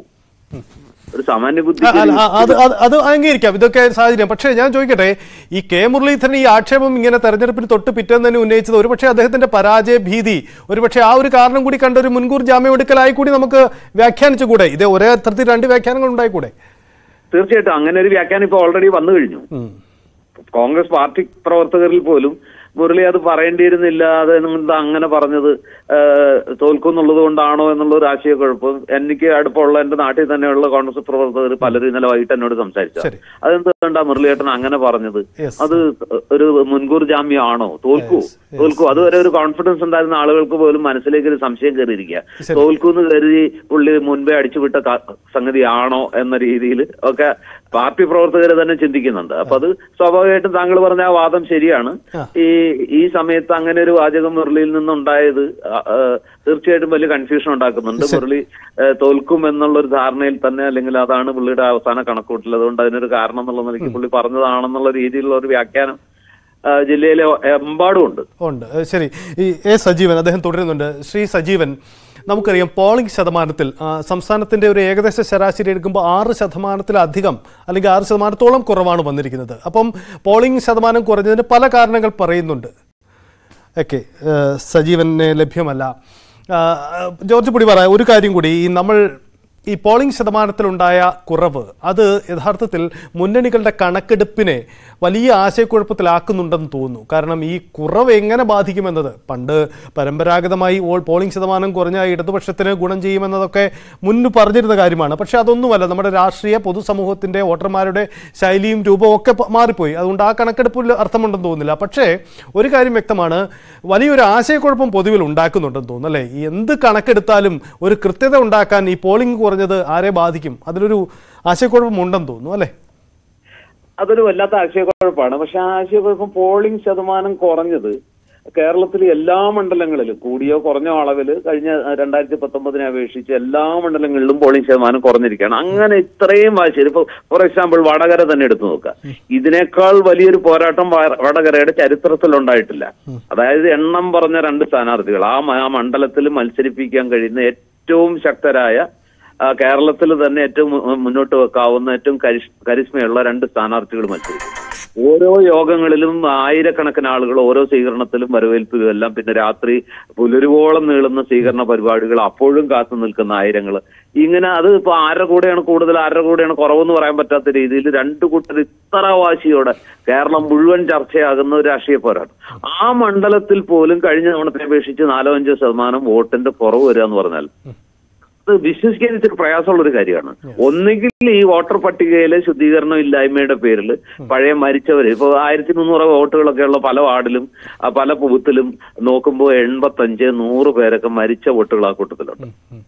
ഒരു സാമാന്യ ബുദ്ധി ആ, അല്ല, ആ, അത് അത് അത് അംഗീകരിക്കാം ഇതൊക്കെ സാഹചര്യം പക്ഷേ ഞാൻ ചോദിക്കട്ടെ ഈ കെ മുരളീധരൻ ഈ ആക്ഷേപം ഇങ്ങനെ തെരഞ്ഞെടുപ്പിന് തൊട്ട് പിറ്റേന്ന് തന്നെ ഉന്നയിച്ചത് ഒരുപക്ഷെ അദ്ദേഹത്തിന്റെ പരാജയ ഭീതി ഒരുപക്ഷെ ആ ഒരു കാരണം കൂടി കണ്ട ഒരു മുൻകൂർ ജാമ്യം എടുക്കലായി കൂടി നമുക്ക് വ്യാഖ്യാനിച്ചുകൂടെ ഇത് ഒരേ അർത്ഥത്തിൽ രണ്ട് വ്യാഖ്യാനങ്ങൾ ഉണ്ടായിക്കൂടെ തീർച്ചയായിട്ടും അങ്ങനെ ഒരു വ്യാഖ്യാനം ഇപ്പൊ ഓൾറെഡി വന്നു കഴിഞ്ഞു ഉം. കോൺഗ്രസ് പാർട്ടി പ്രവർത്തകരിൽ പോലും മുരളി അത് പറയേണ്ടിയിരുന്നില്ല അത് എന്താ അങ്ങനെ പറഞ്ഞത് തോൽക്കുന്നുള്ളത് കൊണ്ടാണോ എന്നുള്ള ഒരു ആശയക്കുഴപ്പം എനിക്ക് അടുപ്പമുള്ള എന്റെ നാട്ടിൽ തന്നെയുള്ള കോൺഗ്രസ് പ്രവർത്തകർ പലരും ഇന്നലെ വൈകിട്ട് എന്നോട് സംസാരിച്ചു ശരി. അതെന്തുകൊണ്ടാ മുരളിയേട്ടൻ അങ്ങനെ പറഞ്ഞത് Yes. അത് ഒരു മുൻകൂർ ജാമ്യം ആണോ തോൽക്കൂ Yes, yes. തോൽക്കൂ അതുവരെ ഒരു കോൺഫിഡൻസ് ഉണ്ടായിരുന്ന ആളുകൾക്ക് പോലും മനസ്സിലേക്ക് ഒരു സംശയം കയറിയിരിക്കുക ശരി. തോൽക്കൂന്ന് കരുതി പുള്ളി മുൻപേ അടിച്ചുവിട്ട ക- സംഗതിയാണോ എന്ന രീതിയിൽ ഒക്കെ പാർട്ടി പ്രവർത്തകർ തന്നെ ചിന്തിക്കുന്നുണ്ട് അപ്പൊ അത് സ്വാഭാവികമായിട്ടും താങ്കൾ പറഞ്ഞ ആ വാദം ശരിയാണ് ആ. ഈ ഈ സമയത്ത് അങ്ങനെ ഒരു വാചകം മുരളിയിൽ നിന്നുണ്ടായത് ആ, ആ, തീർച്ചയായിട്ടും വലിയ കൺഫ്യൂഷൻ ഉണ്ടാക്കുന്നുണ്ട് മുരളി ആ, തോൽക്കും എന്നുള്ള ഒരു ധാരണയിൽ തന്നെ അല്ലെങ്കിൽ അതാണ് പുള്ളിയുടെ അവസാന കണക്കൂട്ടൽ അതുകൊണ്ട് അതിനൊരു കാരണം എന്നുള്ള നിലയ്ക്ക് പുള്ളി പറഞ്ഞതാണെന്നുള്ള രീതിയിലുള്ള ഒരു വ്യാഖ്യാനം ആ, ജില്ലയിലെ എമ്പാടും ഉണ്ട് ഉണ്ട് ഏഹ് ശരി ഈ എ സജീവൻ അദ്ദേഹം തുടരുന്നുണ്ട് ശ്രീ സജീവൻ നമുക്കറിയാം പോളിംഗ് ശതമാനത്തിൽ ആ, സംസ്ഥാനത്തിന്റെ ഒരു ഏകദേശ ശരാശരി എടുക്കുമ്പോൾ ആറ് ശതമാനത്തിലധികം അല്ലെങ്കിൽ ആറ് ശതമാനത്തോളം കുറവാണ് വന്നിരിക്കുന്നത് അപ്പം പോളിംഗ് ശതമാനം കുറഞ്ഞതിന് പല കാരണങ്ങൾ പറയുന്നുണ്ട് ഓക്കെ സജീവന് ലഭ്യമല്ല ആ, ജോർജ് പുടി പറ ഒരു കാര്യം കൂടി ഈ നമ്മൾ ഈ പോളിംഗ് ശതമാനത്തിലുണ്ടായ കുറവ് അത് യഥാർത്ഥത്തിൽ മുന്നണികളുടെ കണക്കെടുപ്പിനെ വലിയ ആശയക്കുഴപ്പത്തിലാക്കുന്നുണ്ടെന്ന് തോന്നുന്നു കാരണം ഈ കുറവ് എങ്ങനെ ബാധിക്കുമെന്നത് പണ്ട് പരമ്പരാഗതമായി ഓൾ പോളിംഗ് ശതമാനം കുറഞ്ഞ ഇടതുപക്ഷത്തിന് ഗുണം ചെയ്യുമെന്നതൊക്കെ മുൻപ് പറഞ്ഞിരുന്ന കാര്യമാണ് പക്ഷേ അതൊന്നുമല്ല നമ്മുടെ രാഷ്ട്രീയ പൊതുസമൂഹത്തിൻ്റെ വോട്ടർമാരുടെ ശൈലിയും രൂപവും ഒക്കെ പ- മാറിപ്പോയി അതുകൊണ്ട് ആ കണക്കെടുപ്പിൽ അർത്ഥമുണ്ടെന്ന് തോന്നുന്നില്ല പക്ഷേ ഒരു കാര്യം വ്യക്തമാണ് വലിയൊരു ആശയക്കുഴപ്പം പൊതുവിൽ ഉണ്ടാക്കുന്നുണ്ടെന്ന് തോന്നുന്നു അല്ലേ ഈ എന്ത് കണക്കെടുത്താലും ഒരു കൃത്യത ഉണ്ടാക്കാൻ ഈ പോളിംഗ് കുറഞ്ഞത് ആരെ ബാധിക്കും അതിലൊരു ആശയക്കുഴപ്പം ഉണ്ടെന്ന് തോന്നുന്നു അല്ലേ അതൊരു വല്ലാത്ത ആശയക്കുഴപ്പമാണ് പക്ഷെ ആ ആശയക്കുഴപ്പം പോളിംഗ് ശതമാനം കുറഞ്ഞത് കേരളത്തിലെ എല്ലാ മണ്ഡലങ്ങളിലും കൂടിയോ കുറഞ്ഞോ അളവിൽ കഴിഞ്ഞ രണ്ടായിരത്തി പത്തൊമ്പതിനെ അപേക്ഷിച്ച് എല്ലാ മണ്ഡലങ്ങളിലും പോളിംഗ് ശതമാനം കുറഞ്ഞിരിക്കുകയാണ് അങ്ങനെ ഇത്രയും വാശി ഇപ്പൊ ഫോർ എക്സാമ്പിൾ വടകര തന്നെ എടുത്തു നോക്കുക ഇതിനേക്കാൾ വലിയൊരു പോരാട്ടം വ- വടകരയുടെ ചരിത്രത്തിൽ ഉണ്ടായിട്ടില്ല അതായത് എണ്ണം പറഞ്ഞ രണ്ട് സ്ഥാനാർത്ഥികൾ ആ മ- ആ മണ്ഡലത്തിൽ മത്സരിപ്പിക്കാൻ കഴിയുന്ന ഏറ്റവും ശക്തരായ ആ, കേരളത്തിൽ തന്നെ ഏറ്റവും മു- മുന്നോട്ട് വെക്കാവുന്ന ഏറ്റവും കരിഷ് കരിസ്മയുള്ള രണ്ട് സ്ഥാനാർത്ഥികൾ മത്സരിക്കും ഓരോ യോഗങ്ങളിലും ആയിരക്കണക്കിന് ആളുകൾ ഓരോ സ്വീകരണത്തിലും വരവേൽപ്പിലും എല്ലാം പിന്നെ രാത്രി പുലരുവോളം നീളുന്ന സ്വീകരണ പരിപാടികൾ അപ്പോഴും കാത്തു നിൽക്കുന്ന ആയിരങ്ങൾ ഇങ്ങനെ അത് ഇപ്പൊ ആരുടെ കൂടെയാണ് കൂടുതൽ ആരുടെ കൂടെയാണ് കുറവെന്ന് പറയാൻ പറ്റാത്ത രീതിയിൽ രണ്ടു കൂട്ടർ ഇത്ര വാശിയോടെ കേരളം മുഴുവൻ ചർച്ചയാകുന്ന ഒരു രാഷ്ട്രീയ പോരാട്ടം ആ മണ്ഡലത്തിൽ പോലും കഴിഞ്ഞ തവണത്തെ അപേക്ഷിച്ച് നാലോ അഞ്ചോ ശതമാനം വോട്ടിന്റെ കുറവ് വരിക എന്ന് പറഞ്ഞാൽ അത് വിശ്വസിക്കാൻ ഇച്ചിരി പ്രയാസമുള്ള ഒരു കാര്യമാണ് ഒന്നുകിൽ ഈ വോട്ടർ പട്ടികയിലെ ശുദ്ധീകരണം ഇല്ലായ്മയുടെ പേരിൽ പഴയ മരിച്ചവര് ഇപ്പൊ ആയിരത്തി മുന്നൂറ് വോട്ടുകളൊക്കെ ഉള്ള പല വാർഡിലും ആ, പല ബൂത്തിലും നോക്കുമ്പോൾ എൺപത്തഞ്ച് നൂറ് പേരൊക്കെ മരിച്ച വോട്ടുകൾ ആ കൂട്ടത്തിലുണ്ട്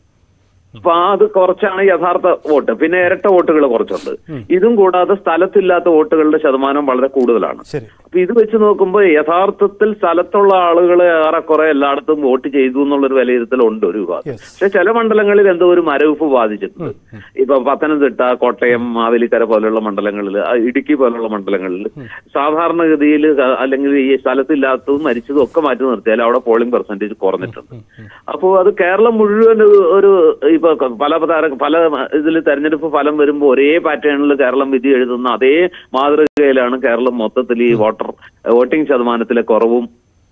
അപ്പൊ അത് കുറച്ചാണ് യഥാർത്ഥ വോട്ട് പിന്നെ ഇരട്ട വോട്ടുകൾ കുറച്ചുണ്ട് ഇതും കൂടാതെ സ്ഥലത്തില്ലാത്ത വോട്ടുകളുടെ ശതമാനം വളരെ കൂടുതലാണ് ശരി അപ്പൊ ഇത് വെച്ച് നോക്കുമ്പോൾ യഥാർത്ഥത്തിൽ സ്ഥലത്തുള്ള ആളുകൾ ഏറെക്കുറെ എല്ലായിടത്തും വോട്ട് ചെയ്തു എന്നുള്ളൊരു വിലയിരുത്തലുണ്ട് ഒരു വിഭാഗം Yes. പക്ഷെ ചില മണ്ഡലങ്ങളിൽ എന്തോ ഒരു മരവിപ്പ് ബാധിച്ചിട്ടുണ്ട് ഇപ്പൊ പത്തനംതിട്ട കോട്ടയം മാവേലിക്കര പോലെയുള്ള മണ്ഡലങ്ങളിൽ ആ, ഇടുക്കി പോലുള്ള മണ്ഡലങ്ങളിൽ സാധാരണഗതിയിൽ അല്ലെങ്കിൽ ഈ സ്ഥലത്തില്ലാത്തതും മരിച്ചതും ഒക്കെ മാറ്റി നിർത്തിയാൽ അവിടെ പോളിംഗ് പെർസെന്റേജ് കുറഞ്ഞിട്ടുണ്ട് അപ്പോൾ അത് കേരളം മുഴുവൻ ഒരു- ഒരു ഇപ്പൊ പല താര- പല ഇതിൽ തെരഞ്ഞെടുപ്പ് ഫലം വരുമ്പോൾ ഒരേ പാറ്റേണിൽ കേരളം വിധി എഴുതുന്ന അതേ മാതൃകയിലാണ് കേരളം മൊത്തത്തിൽ ഈ വോട്ടർ വോട്ടിംഗ് ശതമാനത്തിലെ കുറവും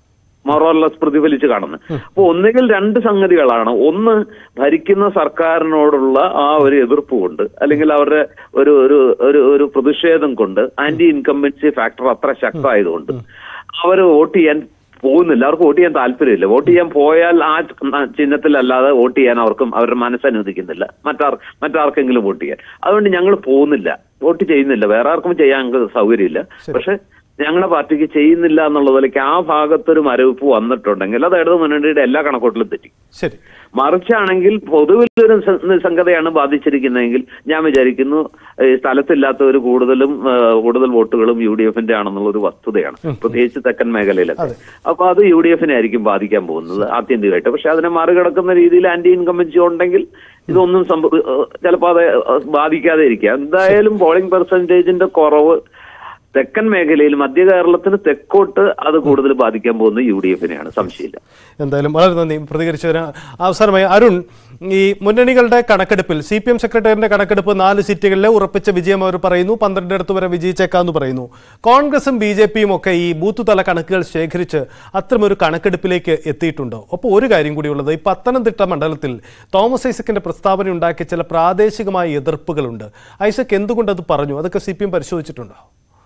മൊറോലസ് പ്രതിഫലിച്ച് കാണുന്നത് അപ്പൊ ഒന്നുകിൽ രണ്ട് സംഗതികളാണ് ഒന്ന് ഭരിക്കുന്ന സർക്കാരിനോടുള്ള ആ ഒരു എതിർപ്പ് കൊണ്ട് അല്ലെങ്കിൽ അവരുടെ ഒരു ഒരു ഒരു ഒരു പ്രതിഷേധം കൊണ്ട് ആന്റി ഇൻകംബൻസി ഫാക്ടർ അത്ര ശക്തമായതുകൊണ്ട് അവർ വോട്ട് ചെയ്യാൻ പോകുന്നില്ല അവർക്ക് വോട്ട് ചെയ്യാൻ താല്പര്യമില്ല വോട്ട് ചെയ്യാൻ പോയാൽ ആ ചിഹ്നത്തിലല്ലാതെ വോട്ട് ചെയ്യാൻ അവർക്കും അവരുടെ മനസ്സനുവദിക്കുന്നില്ല മറ്റാർ മറ്റാർക്കെങ്കിലും വോട്ട് ചെയ്യാൻ അതുകൊണ്ട് ഞങ്ങൾ പോകുന്നില്ല വോട്ട് ചെയ്യുന്നില്ല വേറെ ആർക്കും ചെയ്യാൻ ഞങ്ങൾക്ക് സൗകര്യമില്ല പക്ഷെ ഞങ്ങളുടെ പാർട്ടിക്ക് ചെയ്യുന്നില്ല എന്നുള്ളതിലേക്ക് ആ ഭാഗത്തൊരു മരവിപ്പ് വന്നിട്ടുണ്ടെങ്കിൽ അത് ഇടതു മുന്നണിയുടെ എല്ലാ കണക്കൂട്ടിലും തെറ്റി ശരി മറിച്ചാണെങ്കിൽ പൊതുവിലൊരു സ- നിസ്സംഗതയാണ് ബാധിച്ചിരിക്കുന്നതെങ്കിൽ ഞാൻ വിചാരിക്കുന്നു ഈ സ്ഥലത്തില്ലാത്തവർ കൂടുതലും ആ, കൂടുതൽ വോട്ടുകളും യു ഡി എഫിന്റെ ആണെന്നുള്ള ഒരു വസ്തുതയാണ് പ്രത്യേകിച്ച് തെക്കൻ മേഖലയിലൊക്കെ അപ്പൊ അത് യു ഡി എഫിനെ ആയിരിക്കും ബാധിക്കാൻ പോകുന്നത് ആത്യന്തികമായിട്ട് പക്ഷെ അതിനെ മറികടക്കുന്ന രീതിയിൽ ആന്റി ഇൻകംബൻസി ഉണ്ടെങ്കിൽ ഇതൊന്നും സംഭവ ചിലപ്പോൾ അത് ബാധിക്കാതെ ഇരിക്കുക എന്തായാലും പോളിംഗ് പെർസെന്റേജിന്റെ കുറവ് തെക്കൻ മേഖലയിൽ മധ്യ കേരളത്തിന് തെക്കോട്ട് അത് കൂടുതൽ ബാധിക്കാൻ പോകുന്നത് യു ഡി എഫിനെയാണ് സംശയമില്ല എന്തായാലും വളരെ നന്ദി പ്രതികരിച്ചതിന് അവസാനമായി അരുൺ ഈ മുന്നണികളുടെ കണക്കെടുപ്പിൽ സി പി എം സെക്രട്ടറിയുടെ കണക്കെടുപ്പ് നാല് സീറ്റുകളിലെ ഉറപ്പിച്ച വിജയം അവർ പറയുന്നു പന്ത്രണ്ടിടത്ത് വരെ വിജയിച്ചേക്കാന്ന് പറയുന്നു കോൺഗ്രസും ബി ജെ പിയും ഒക്കെ ഈ ബൂത്ത് തല കണക്കുകൾ ശേഖരിച്ച് അത്തരമൊരു കണക്കെടുപ്പിലേക്ക് എത്തിയിട്ടുണ്ടോ ഒപ്പം ഒരു കാര്യം കൂടിയുള്ളത് ഈ പത്തനംതിട്ട മണ്ഡലത്തിൽ തോമസ് ഐസക്കിന്റെ പ്രസ്താവന ഉണ്ടാക്കിയ ചില പ്രാദേശികമായ എതിർപ്പുകളുണ്ട് ഐസക് എന്തുകൊണ്ട് അത് പറഞ്ഞു അതൊക്കെ സി പി എം പരിശോധിച്ചിട്ടുണ്ടോ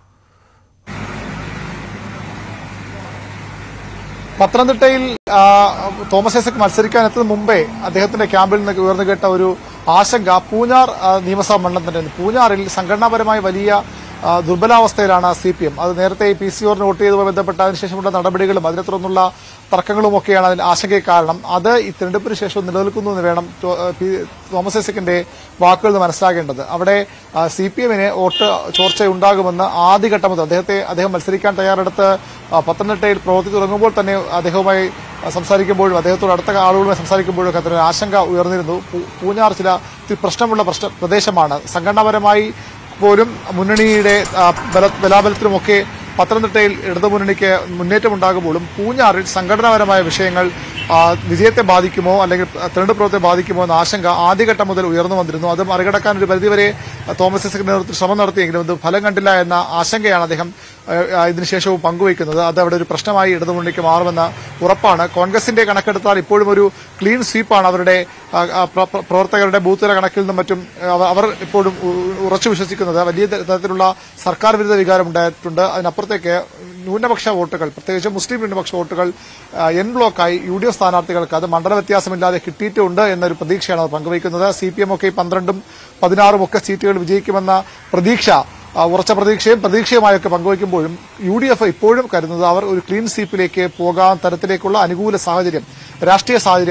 പത്തനംതിട്ടയിൽ ആ, തോമസ് ഐസക് മത്സരിക്കാൻ എത്തുന്നതിന് മുമ്പേ അദ്ദേഹത്തിന്റെ ക്യാമ്പിൽ നിന്ന് ഉയർന്നു കേട്ട ഒരു ആശങ്ക പൂഞ്ഞാർ ആ, നിയമസഭാ മണ്ഡലത്തിന്റെ പൂഞ്ഞാറിൽ സംഘടനാപരമായി വലിയ ആ, ദുർബലാവസ്ഥയിലാണ് സി പി എം അത് നേരത്തെ പി സി ഓറിന് വോട്ട് ചെയ്തതുമായി ബന്ധപ്പെട്ട അതിനുശേഷമുള്ള നടപടികളും അതിനെ തുടർന്നുള്ള തർക്കങ്ങളും ഒക്കെയാണ് അതിന് ആശങ്കയ്ക്ക് കാരണം അത് ഈ തെരഞ്ഞെടുപ്പിന് ശേഷം നിലനിൽക്കുന്നു എന്ന് വേണം ടോ- ആ, പി- തോമസ് ഐസക്കിന്റെ വാക്കുകളിൽ നിന്ന് മനസ്സിലാക്കേണ്ടത് അവിടെ സി പി എമ്മിന് വോട്ട് ചോർച്ച ഉണ്ടാകുമെന്ന് ആദ്യഘട്ടം മുതൽ അദ്ദേഹത്തെ അദ്ദേഹം മത്സരിക്കാൻ തയ്യാറെടുത്ത് ആ, പത്തനംതിട്ടയിൽ പ്രവർത്തി തുടങ്ങുമ്പോൾ തന്നെ അദ്ദേഹവുമായി ആ, സംസാരിക്കുമ്പോഴും അദ്ദേഹത്തോട് അടുത്ത ആളുകളുമായി സംസാരിക്കുമ്പോഴും ഒക്കെ അത്തരം ആശങ്ക ഉയർന്നിരുന്നു പൂ- പൂഞ്ഞാർ ചില ഇത്തിരി പ്രശ്നമുള്ള പ്രശ്ന പ്രദേശമാണ് സംഘടനാപരമായി പോലും മുന്നണിയുടെ ആ, ബല- ബലാബലത്തിലുമൊക്കെ പത്തനംതിട്ടയിൽ ഇടതുമുന്നണിക്ക് മുന്നേറ്റമുണ്ടാകുമ്പോഴും പൂഞ്ഞാറിൽ സംഘടനാപരമായ വിഷയങ്ങൾ ആ, വിജയത്തെ ബാധിക്കുമോ അല്ലെങ്കിൽ തെരഞ്ഞെടുപ്പ് പ്രവർത്തനത്തെ ബാധിക്കുമോ എന്ന ആശങ്ക ആദ്യഘട്ടം മുതൽ ഉയർന്നു വന്നിരുന്നു അത് മറികടക്കാൻ ഒരു പരിധിവരെ ആ, തോമസ് ഐസക്കിന്റെ നേതൃത്വത്തിൽ ശ്രമം നടത്തിയെങ്കിലും അത് ഫലം കണ്ടില്ല എന്ന ആശങ്കയാണ് അദ്ദേഹം ആ, ആ, ഇതിനുശേഷവും പങ്കുവയ്ക്കുന്നത് അത് അവിടെ ഒരു പ്രശ്നമായി ഇടതുമുന്നണിക്ക് മാറുമെന്ന ഉറപ്പാണ് കോൺഗ്രസിന്റെ കണക്കെടുത്താൽ ഇപ്പോഴും ഒരു ക്ലീൻ സ്വീപ്പാണ് അവരുടെ ആ, ആ, പ്ര- പ്ര- പ്രവർത്തകരുടെ ബൂത്തുതല കണക്കിൽ നിന്നും മറ്റും അവ- അവർ ഇപ്പോഴും ഉ- ഉറച്ചു വിശ്വസിക്കുന്നത് വലിയ ത- തരത്തിലുള്ള സർക്കാർ വിരുദ്ധ വികാരം ഉണ്ടായിട്ടുണ്ട് അതിനപ്പുറത്തേക്ക് ന്യൂനപക്ഷ വോട്ടുകൾ പ്രത്യേകിച്ച് മുസ്ലിം ന്യൂനപക്ഷ വോട്ടുകൾ ആ, എൻ ബ്ലോക്കായി യു ഡി എഫ് സ്ഥാനാർത്ഥികൾക്ക് അത് മണ്ഡല വ്യത്യാസമില്ലാതെ കിട്ടിയിട്ടുണ്ട് എന്നൊരു പ്രതീക്ഷയാണ് അവർ പങ്കുവയ്ക്കുന്നത് സി പി എം ഒക്കെ ഈ പന്ത്രണ്ടും പതിനാറും ഒക്കെ സീറ്റുകൾ വിജയിക്കുമെന്ന പ്രതീക്ഷ ആ, ഉറച്ച പ്രതീക്ഷയും പ്രതീക്ഷയുമായൊക്കെ പങ്കുവയ്ക്കുമ്പോഴും യു ഡി എഫ് ഇപ്പോഴും കരുതുന്നത് അവർ ഒരു ക്ലീൻ സ്വീപ്പിലേക്ക് പോകാൻ തരത്തിലേക്കുള്ള അനുകൂല സാഹചര്യം രാഷ്ട്രീയ സാഹചര്യം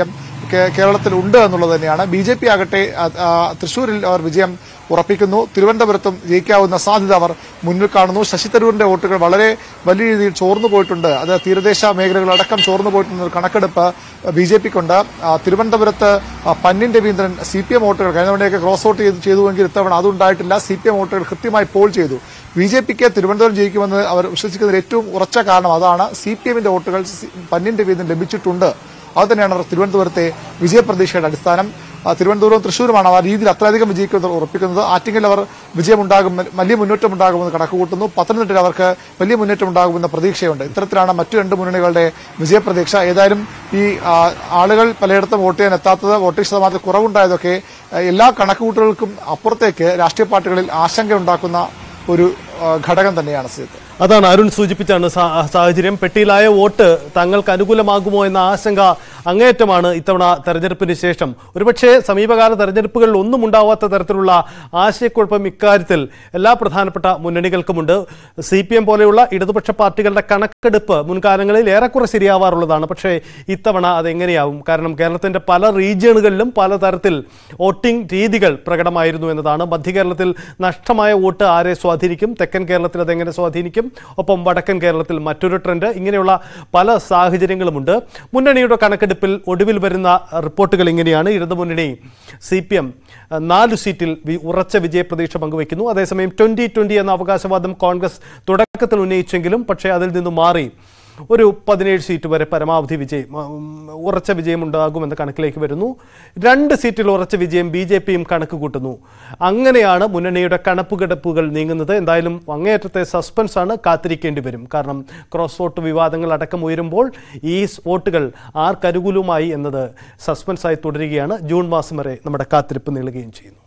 കേ- കേരളത്തിൽ ഉണ്ട് എന്നുള്ളത് തന്നെയാണ് ബി ജെ പി ആകട്ടെ ആ, ആ, തൃശൂരിൽ അവർ വിജയം ഉറപ്പിക്കുന്നു തിരുവനന്തപുരത്തും ജയിക്കാവുന്ന സാധ്യത അവർ മുന്നിൽ കാണുന്നു ശശി തരൂരിന്റെ വോട്ടുകൾ വളരെ വലിയ രീതിയിൽ ചോർന്നു പോയിട്ടുണ്ട് അത് തീരദേശ മേഖലകളടക്കം ചോർന്നു പോയിട്ടുള്ള ഒരു കണക്കെടുപ്പ് ബി ജെ പിക്കുണ്ട് തിരുവനന്തപുരത്ത് ആ, Pannian Raveendran C P M വോട്ടുകൾ കഴിഞ്ഞ തവണയൊക്കെ ക്രോസ് വോട്ട് ചെയ്ത് ചെയ്തുവെങ്കിൽ ഇത്തവണ അതുണ്ടായിട്ടില്ല സി പി എം വോട്ടുകൾ കൃത്യമായി പോൾ ചെയ്തു ബി ജെ പിക്ക് തിരുവനന്തപുരം ജയിക്കുമെന്ന് അവർ വിശ്വസിക്കുന്നതിൽ ഏറ്റവും ഉറച്ച കാരണം അതാണ് സി പി എമ്മിന്റെ വോട്ടുകൾ സി- പന്നിൻ രവീന്ദ്രൻ ലഭിച്ചിട്ടുണ്ട് അത് തന്നെയാണ് അവർ തിരുവനന്തപുരത്തെ വിജയപ്രതീക്ഷയുടെ അടിസ്ഥാനം ആ, തിരുവനന്തപുരവും തൃശ്ശൂരുമാണ് ആ രീതിയിൽ അത്രയധികം വിജയിക്കുന്നത് ഉറപ്പിക്കുന്നത് ആറ്റിങ്ങിൽ അവർ വിജയമുണ്ടാകും വലിയ മുന്നേറ്റം ഉണ്ടാകുമെന്ന് കണക്കുകൂട്ടുന്നു പത്തനംതിട്ടയിൽ അവർക്ക് വലിയ മുന്നേറ്റം ഉണ്ടാകുമെന്ന പ്രതീക്ഷയുണ്ട് ഇത്തരത്തിലാണ് മറ്റു രണ്ട് മുന്നണികളുടെ വിജയപ്രതീക്ഷ ഏതായാലും ഈ ആ, ആളുകൾ പലയിടത്തും വോട്ട് ചെയ്യാൻ എത്താത്തത് വോട്ടിംഗ് ശതമാനത്തിൽ കുറവുണ്ടായതൊക്കെ ആ, എല്ലാ കണക്കുകൂട്ടലുകൾക്കും അപ്പുറത്തേക്ക് രാഷ്ട്രീയ പാർട്ടികളിൽ ആശങ്ക ഉണ്ടാക്കുന്ന ഒരു ആ, ഘടകം തന്നെയാണ് സിജിത്ത് അതാണ് അരുൺ സൂചിപ്പിച്ചാണ് സാ- സാഹചര്യം പെട്ടിയിലായ വോട്ട് തങ്ങൾക്ക് അനുകൂലമാകുമോ എന്ന ആശങ്ക അങ്ങേയറ്റമാണ് ഇത്തവണ തെരഞ്ഞെടുപ്പിന് ശേഷം ഒരുപക്ഷെ സമീപകാല തെരഞ്ഞെടുപ്പുകളിൽ ഒന്നും ഉണ്ടാവാത്ത തരത്തിലുള്ള ആശയക്കുഴപ്പം ഇക്കാര്യത്തിൽ എല്ലാ പ്രധാനപ്പെട്ട മുന്നണികൾക്കുമുണ്ട് സി പി എം പോലെയുള്ള ഇടതുപക്ഷ പാർട്ടികളുടെ കണക്കെടുപ്പ് മുൻകാലങ്ങളിൽ ഏറെക്കുറെ ശരിയാവാറുള്ളതാണ് പക്ഷേ ഇത്തവണ അതെങ്ങനെയാവും കാരണം കേരളത്തിന്റെ പല റീജിയണുകളിലും പലതരത്തിൽ വോട്ടിംഗ് രീതികൾ പ്രകടമായിരുന്നു എന്നതാണ് മധ്യ കേരളത്തിൽ നഷ്ടമായ വോട്ട് ആരെ സ്വാധീനിക്കും തെക്കൻ കേരളത്തിൽ അതെങ്ങനെ സ്വാധീനിക്കും ഒപ്പം വടക്കൻ കേരളത്തിൽ മറ്റൊരു ട്രെൻഡ് ഇങ്ങനെയുള്ള പല സാഹചര്യങ്ങളുമുണ്ട് മുന്നണിയുടെ കണക്കെടുപ്പിൽ ഒടുവിൽ വരുന്ന റിപ്പോർട്ടുകൾ ഇങ്ങനെയാണ് ഇടതുമുന്നണി സി പി എം നാല് സീറ്റിൽ വി- ഉറച്ച വിജയപ്രതീക്ഷ പങ്കുവയ്ക്കുന്നു അതേസമയം ട്വന്റി ട്വന്റി എന്ന അവകാശവാദം കോൺഗ്രസ് തുടക്കത്തിൽ ഉന്നയിച്ചെങ്കിലും പക്ഷേ അതിൽ നിന്നും മാറി ഒരു പതിനേഴ് സീറ്റ് വരെ പരമാവധി വിജയം ഉം, ഉറച്ച വിജയം ഉണ്ടാകുമെന്ന കണക്കിലേക്ക് വരുന്നു രണ്ട് സീറ്റിൽ ഉറച്ച വിജയം ബി ജെ പിയും കണക്ക് കൂട്ടുന്നു അങ്ങനെയാണ് മുന്നണിയുടെ കണപ്പുകിടപ്പുകൾ നീങ്ങുന്നത് എന്തായാലും അങ്ങേയറ്റത്തെ സസ്പെൻസ് ആണ് കാത്തിരിക്കേണ്ടി വരും കാരണം ക്രോസ് വോട്ട് വിവാദങ്ങൾ അടക്കം ഉയരുമ്പോൾ ഈ സ് വോട്ടുകൾ ആർക്കനുകൂലമായി എന്നത് സസ്പെൻസായി തുടരുകയാണ് ജൂൺ മാസം വരെ നമ്മുടെ കാത്തിരിപ്പ് നീളുകയും ചെയ്യുന്നു